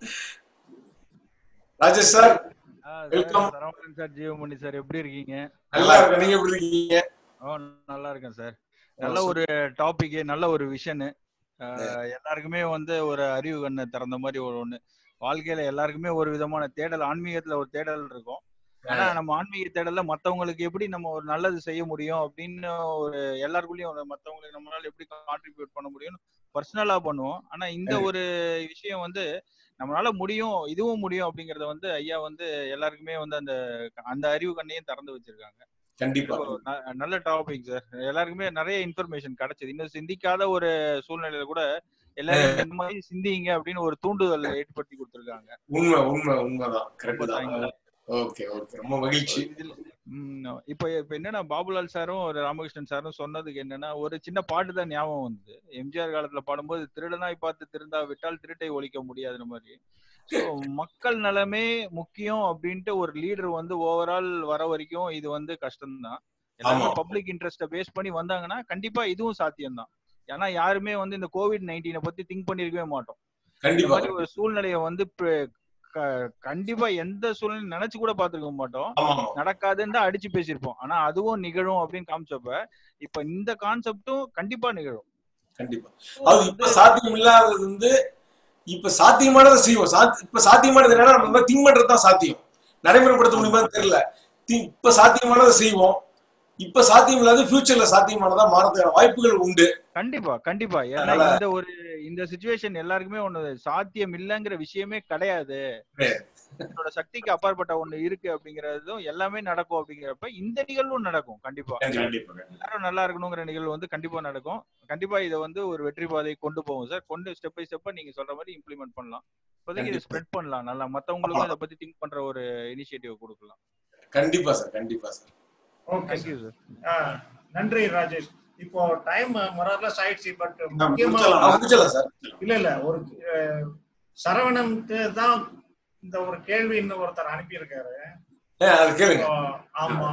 ராஜேஷ் சார் ஆ, sir, Welcome. Saravanan sir Jeevamani sir எப்படி இருக்கீங்க நல்லா இருக்கு நீங்க எப்படி இருக்கீங்க ஓ நல்லா இருக்கேன் சார் நல்ல ஒரு டாபிக் நல்ல ஒரு விஷன் எல்லாருக்குமே வந்து ஒரு அறிவு கண்ணு திறந்த மாதிரி ஒரு ஒண்ணு வாழ்க்கையில எல்லாருக்குமே ஒரு விதமான தேடல் ஆன்மீகத்துல ஒரு தேடல் இருக்கும் ஆனா நம்ம ஆன்மீக தேடல்ல மத்தவங்களுக்கு எப்படி நம்ம ஒரு நல்லது செய்ய முடியும் அப்படின்னு ஒரு எல்லாருக்குள்ளயும் ஒரு மத்தவங்களுக்கு நம்மளால எப்படி கான்ட்ரிபியூட் பண்ண முடியும்னு பர்சனலா பண்ணுவோம் ஆனா இந்த ஒரு விஷயம் வந்து நம்மளால முடியும் இதுவும் முடியும் அப்படிங்கறத வந்து ஐயா வந்து எல்லாருக்குமே வந்து அந்த அந்த அறிவு கண்ணையும் திறந்து வச்சிருக்காங்க கண்டிப்பா ஒரு ந- நல்ல டாபிக் சார் எல்லாருக்குமே நிறைய இன்ஃபர்மேஷன் கிடைச்சது இன்னும் சிந்திக்காத ஒரு சூழ்நிலையில கூட எல்லாரும் இந்த மாதிரி சிந்திங்க அப்படின்னு ஒரு தூண்டுதல் ஏற்படுத்தி கொடுத்திருக்காங்க உண்மை உண்மை உண்மைதான் ரொம்ப கரெக்ட் தான் தேங்க்ஸ் ஓகே ஓகே ரொம்ப மகிழ்ச்சி இதுல ம், இப்ப இப்ப என்னன்னா பாபுலால் சாரும் ஒரு ராமகிருஷ்ணன் சாரும் சொன்னதுக்கு என்னன்னா ஒரு சின்ன பாட்டு தான் ஞாபகம் வந்தது எம்ஜிஆர் காலத்துல பாடும்போது திருடனாய் பார்த்து திருந்தா விட்டால் திருட்டை ஒழிக்க முடியாதுன்ற மாதிரி ஸோ மக்கள் நலமே முக்கியம் அப்படின்ட்டு ஒரு லீடர் வந்து ஓவரால் வர வரைக்கும் இது வந்து கஷ்டம்தான் எல்லாருமே ஆமா. பப்ளிக் இன்ட்ரெஸ்ட பேஸ் பண்ணி வந்தாங்கன்னா கண்டிப்பா இதுவும் சாத்தியம்தான் ஏன்னா யாருமே வந்து இந்த கோவிட் நைன்டீனை பத்தி திங்க் பண்ணிருக்கவே மாட்டோம் இந்த கண்டிப்பா மாதிரி ஒரு சூழ்நிலையை வந்து ப- க- கண்டிப்பா எந்த சூழ்நிலை நினைச்சு கூட பாத்துருக்க மாட்டோம் ஆமா ஆமா நடக்காதுன்னு தான் அடிச்சு பேசியிருப்போம் ஆனா அதுவும் நிகழும் அப்படின்னு காமிச்சப்ப இப்ப இந்த கான்செப்டும் கண்டிப்பா நிகழும் கண்டிப்பா அது இப்ப சாத்தியம் இல்லாதது வந்து இப்ப சாத்தியமானதை செய்வோம் சாத்தி- இப்ப சாத்தியமானது என்னன்னா நம்ம திங்க் பண்றது தான் சாத்தியம் நடைமுறைப்படுத்த முடியுமான்னு தெரியல தி- இப்ப சாத்தியமானதை செய்வோம் இப்ப சாத்தியம் இல்லாத ஃபியூச்சர்ல சாத்தியமானதா மாறதுக்கான வாய்ப்புகள் உண்டு கண்டிப்பா கண்டிப்பா ஏன்னா அதனால- இந்த ஒரு இந்த சுச்சுவேஷன் எல்லாருக்குமே ஒண்ணு சாத்தியம் இல்லைங்கிற விஷயமே கிடையாது கிடையாது. என்னோட சக்திக்கு அப்பாற்பட்ட ஒண்ணு இருக்கு அப்படிங்கறதும் எல்லாமே நடக்கும் அப்படிங்கிறப்ப இந்த நிகழ்வும் நடக்கும் கண்டிப்பா கண்டிப்பா. கண்டிப்பா கண்டிப்பா. எல்லாரும் நல்லா இருக்கணுங்கிற நிகழ்வு வந்து கண்டிப்பா நடக்கும் கண்டிப்பா இதை வந்து ஒரு வெற்றி பாதை கொண்டு போகும் சார் கொண்டு ஸ்டெப் பை ஸ்டெப்பா நீங்க சொல்ற மாதிரி இம்ப்ளிமெண்ட் பண்ணலாம் இப்போதைக்கு இதை கண்டிப்பா. ஸ்ப்ரெட் பண்ணலாம் நல்லா மத்தவங்களுக்கும் இதை பத்தி திங்க் பண்ற ஒரு இனிஷியேட்டிவ் கொடுக்கலாம் கண்டிப்பா சார் கண்டிப்பா சார் ஓகே தேங்க்யூ சார் நன்றி ராஜேஷ் இப்போ டைம் மொரர்லஸ் ஆயிடுச்சு பட் நான் முக்கியமா முடிச்சலாம். ஆ, முடிச்சிடலாம் சார் இல்ல இல்ல ஒரு அஹ், சரவணனுக்கு தான் இந்த ஒரு கேள்வி இன்னும் ஒருத்தர் அனுப்பியிருக்காரு ஏ, அது கேளுங்க இப்போ, ஆமா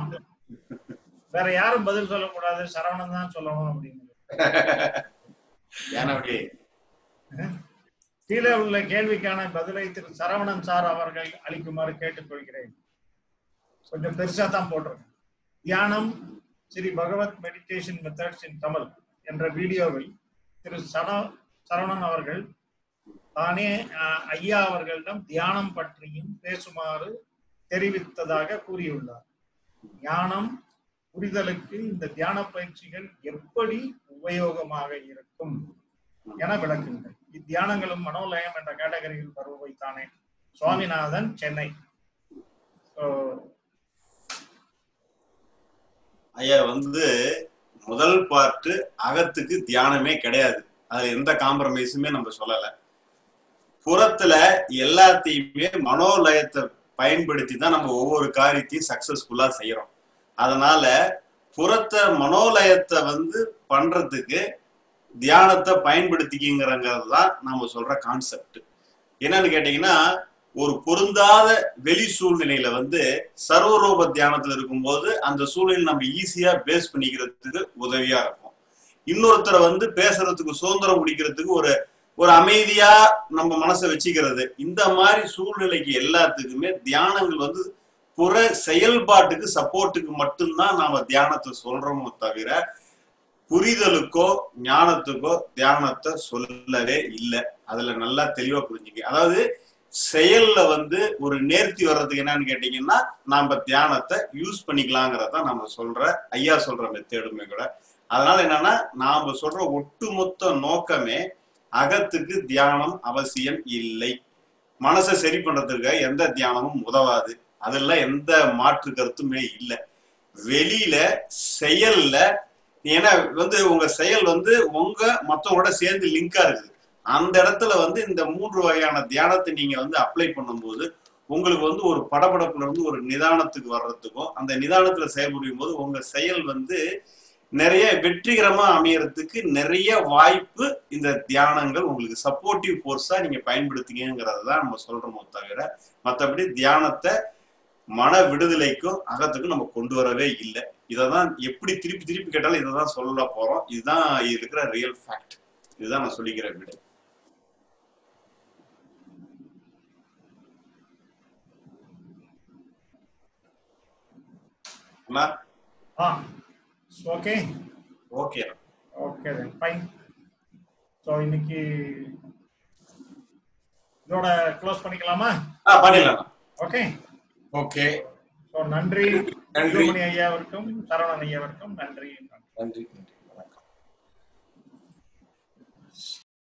வேற யாரும் பதில் சொல்லக்கூடாது சரவணன் தான் சொல்லணும் அப்படின்னு ஏன்னா அப்படி கீழே உள்ள கேள்விக்கான பதிலை திரு சரவணன் சார் அவர்கள் அளிக்குமாறு கேட்டுக்கொள்கிறேன் கொஞ்சம் பெருசா தான் போட்டிருக்கேன் தியானம் Shri Bhagavath meditation methods in Tamil என்ற வீடியோவில் திரு சர சரவணன் அவர்கள் தானே அஹ், ஐயா அவர்களிடம் தியானம் பற்றியும் பேசுமாறு தெரிவித்ததாக கூறியுள்ளார் ஞானம் புரிதலுக்கு இந்த தியான பயிற்சிகள் எப்படி உபயோகமாக இருக்கும் என விளக்குங்கள் இத்தியானங்களும் மனோலயம் என்ற கேட்டகரியில் வருபவை தானே சுவாமிநாதன் சென்னை So, ஐயா வந்து முதல் பார்ட்டு அகத்துக்கு தியானமே கிடையாது அதுல எந்த காம்ப்ரமைஸுமே நம்ம சொல்லல புறத்துல எல்லாத்தையுமே மனோலயத்தை பயன்படுத்தி தான் நம்ம ஒவ்வொரு காரியத்தையும் சக்சஸ்ஃபுல்லா செய்யறோம் அதனால புறத்த மனோலயத்தை வந்து பண்றதுக்கு தியானத்தை பயன்படுத்திக்கிங்கிறங்கிறது தான் நாம சொல்ற கான்செப்ட் என்னன்னு கேட்டீங்கன்னா ஒரு பொருந்தாத வெளி சூழ்நிலையில வந்து சர்வரூப தியானத்துல இருக்கும்போது அந்த சூழ்நிலை நம்ம ஈஸியா பேஸ் பண்ணிக்கிறதுக்கு உதவியா இருக்கும் இன்னொருத்தரை வந்து பேசுறதுக்கு சுதந்திரம் குடிக்கிறதுக்கு ஒரு ஒரு அமைதியா நம்ம மனசை வச்சுக்கிறது இந்த மாதிரி சூழ்நிலைக்கு எல்லாத்துக்குமே தியானங்கள் வந்து புற செயல்பாட்டுக்கு சப்போர்ட்டுக்கு மட்டும்தான் நாம தியானத்தை சொல்றோமோ தவிர புரிதலுக்கோ ஞானத்துக்கோ தியானத்தை சொல்லவே இல்லை அதுல நல்லா தெளிவா புரிஞ்சுக்க அதாவது செயல்ல வந்து ஒரு நேர்த்தி வர்றதுக்கு என்னன்னு கேட்டீங்கன்னா நாம தியானத்தை யூஸ் பண்ணிக்கலாங்கிறத நம்ம சொல்ற ஐயா சொல்ற மெத்தேடுமே கூட அதனால என்னன்னா நாம சொல்ற ஒட்டுமொத்த நோக்கமே அகத்துக்கு தியானம் அவசியம் இல்லை மனசை சரி பண்றதுக்கு எந்த தியானமும் உதவாது அதெல்லாம் எந்த மாற்று கருத்துமே இல்லை வெளியில செயல்ல ஏன்னா வந்து உங்க செயல் வந்து உங்க மத்தவங்களோட சேர்ந்து லிங்கா இருக்குது அந்த இடத்துல வந்து இந்த மூன்று வகையான தியானத்தை நீங்க வந்து அப்ளை பண்ணும்போது உங்களுக்கு வந்து ஒரு படபடப்புல இருந்து ஒரு நிதானத்துக்கு வர்றதுக்கும் அந்த நிதானத்துல செயல்புரியும் போது உங்க செயல் வந்து நிறைய வெற்றிகரமா அமையறதுக்கு நிறைய வாய்ப்பு இந்த தியானங்கள் உங்களுக்கு சப்போர்ட்டிவ் ஃபோர்ஸா நீங்க பயன்படுத்திங்கிறத தான் நம்ம சொல்றோமோ தவிர மற்றபடி தியானத்தை மன விடுதலைக்கும் அகத்துக்கும் நம்ம கொண்டு வரவே இல்லை இததான் எப்படி திருப்பி திருப்பி கேட்டாலும் இதை தான் சொல்ல போறோம் இதுதான் இருக்கிற ரியல் ஃபேக்ட் இதுதான் நான் சொல்லிக்கிற விட ah okay okay okay then fine so இன்னைக்கு இதோட க்ளோஸ் பண்ணிக்கலாமா ஆ பண்ணிடலாம் ஓகே ஓகே ஸோ நன்றி நன்றி. சுப்பிரமணிய ஐயாவிற்கும் சரவணன் ஐயாவிற்கும் நன்றி நன்றி நன்றி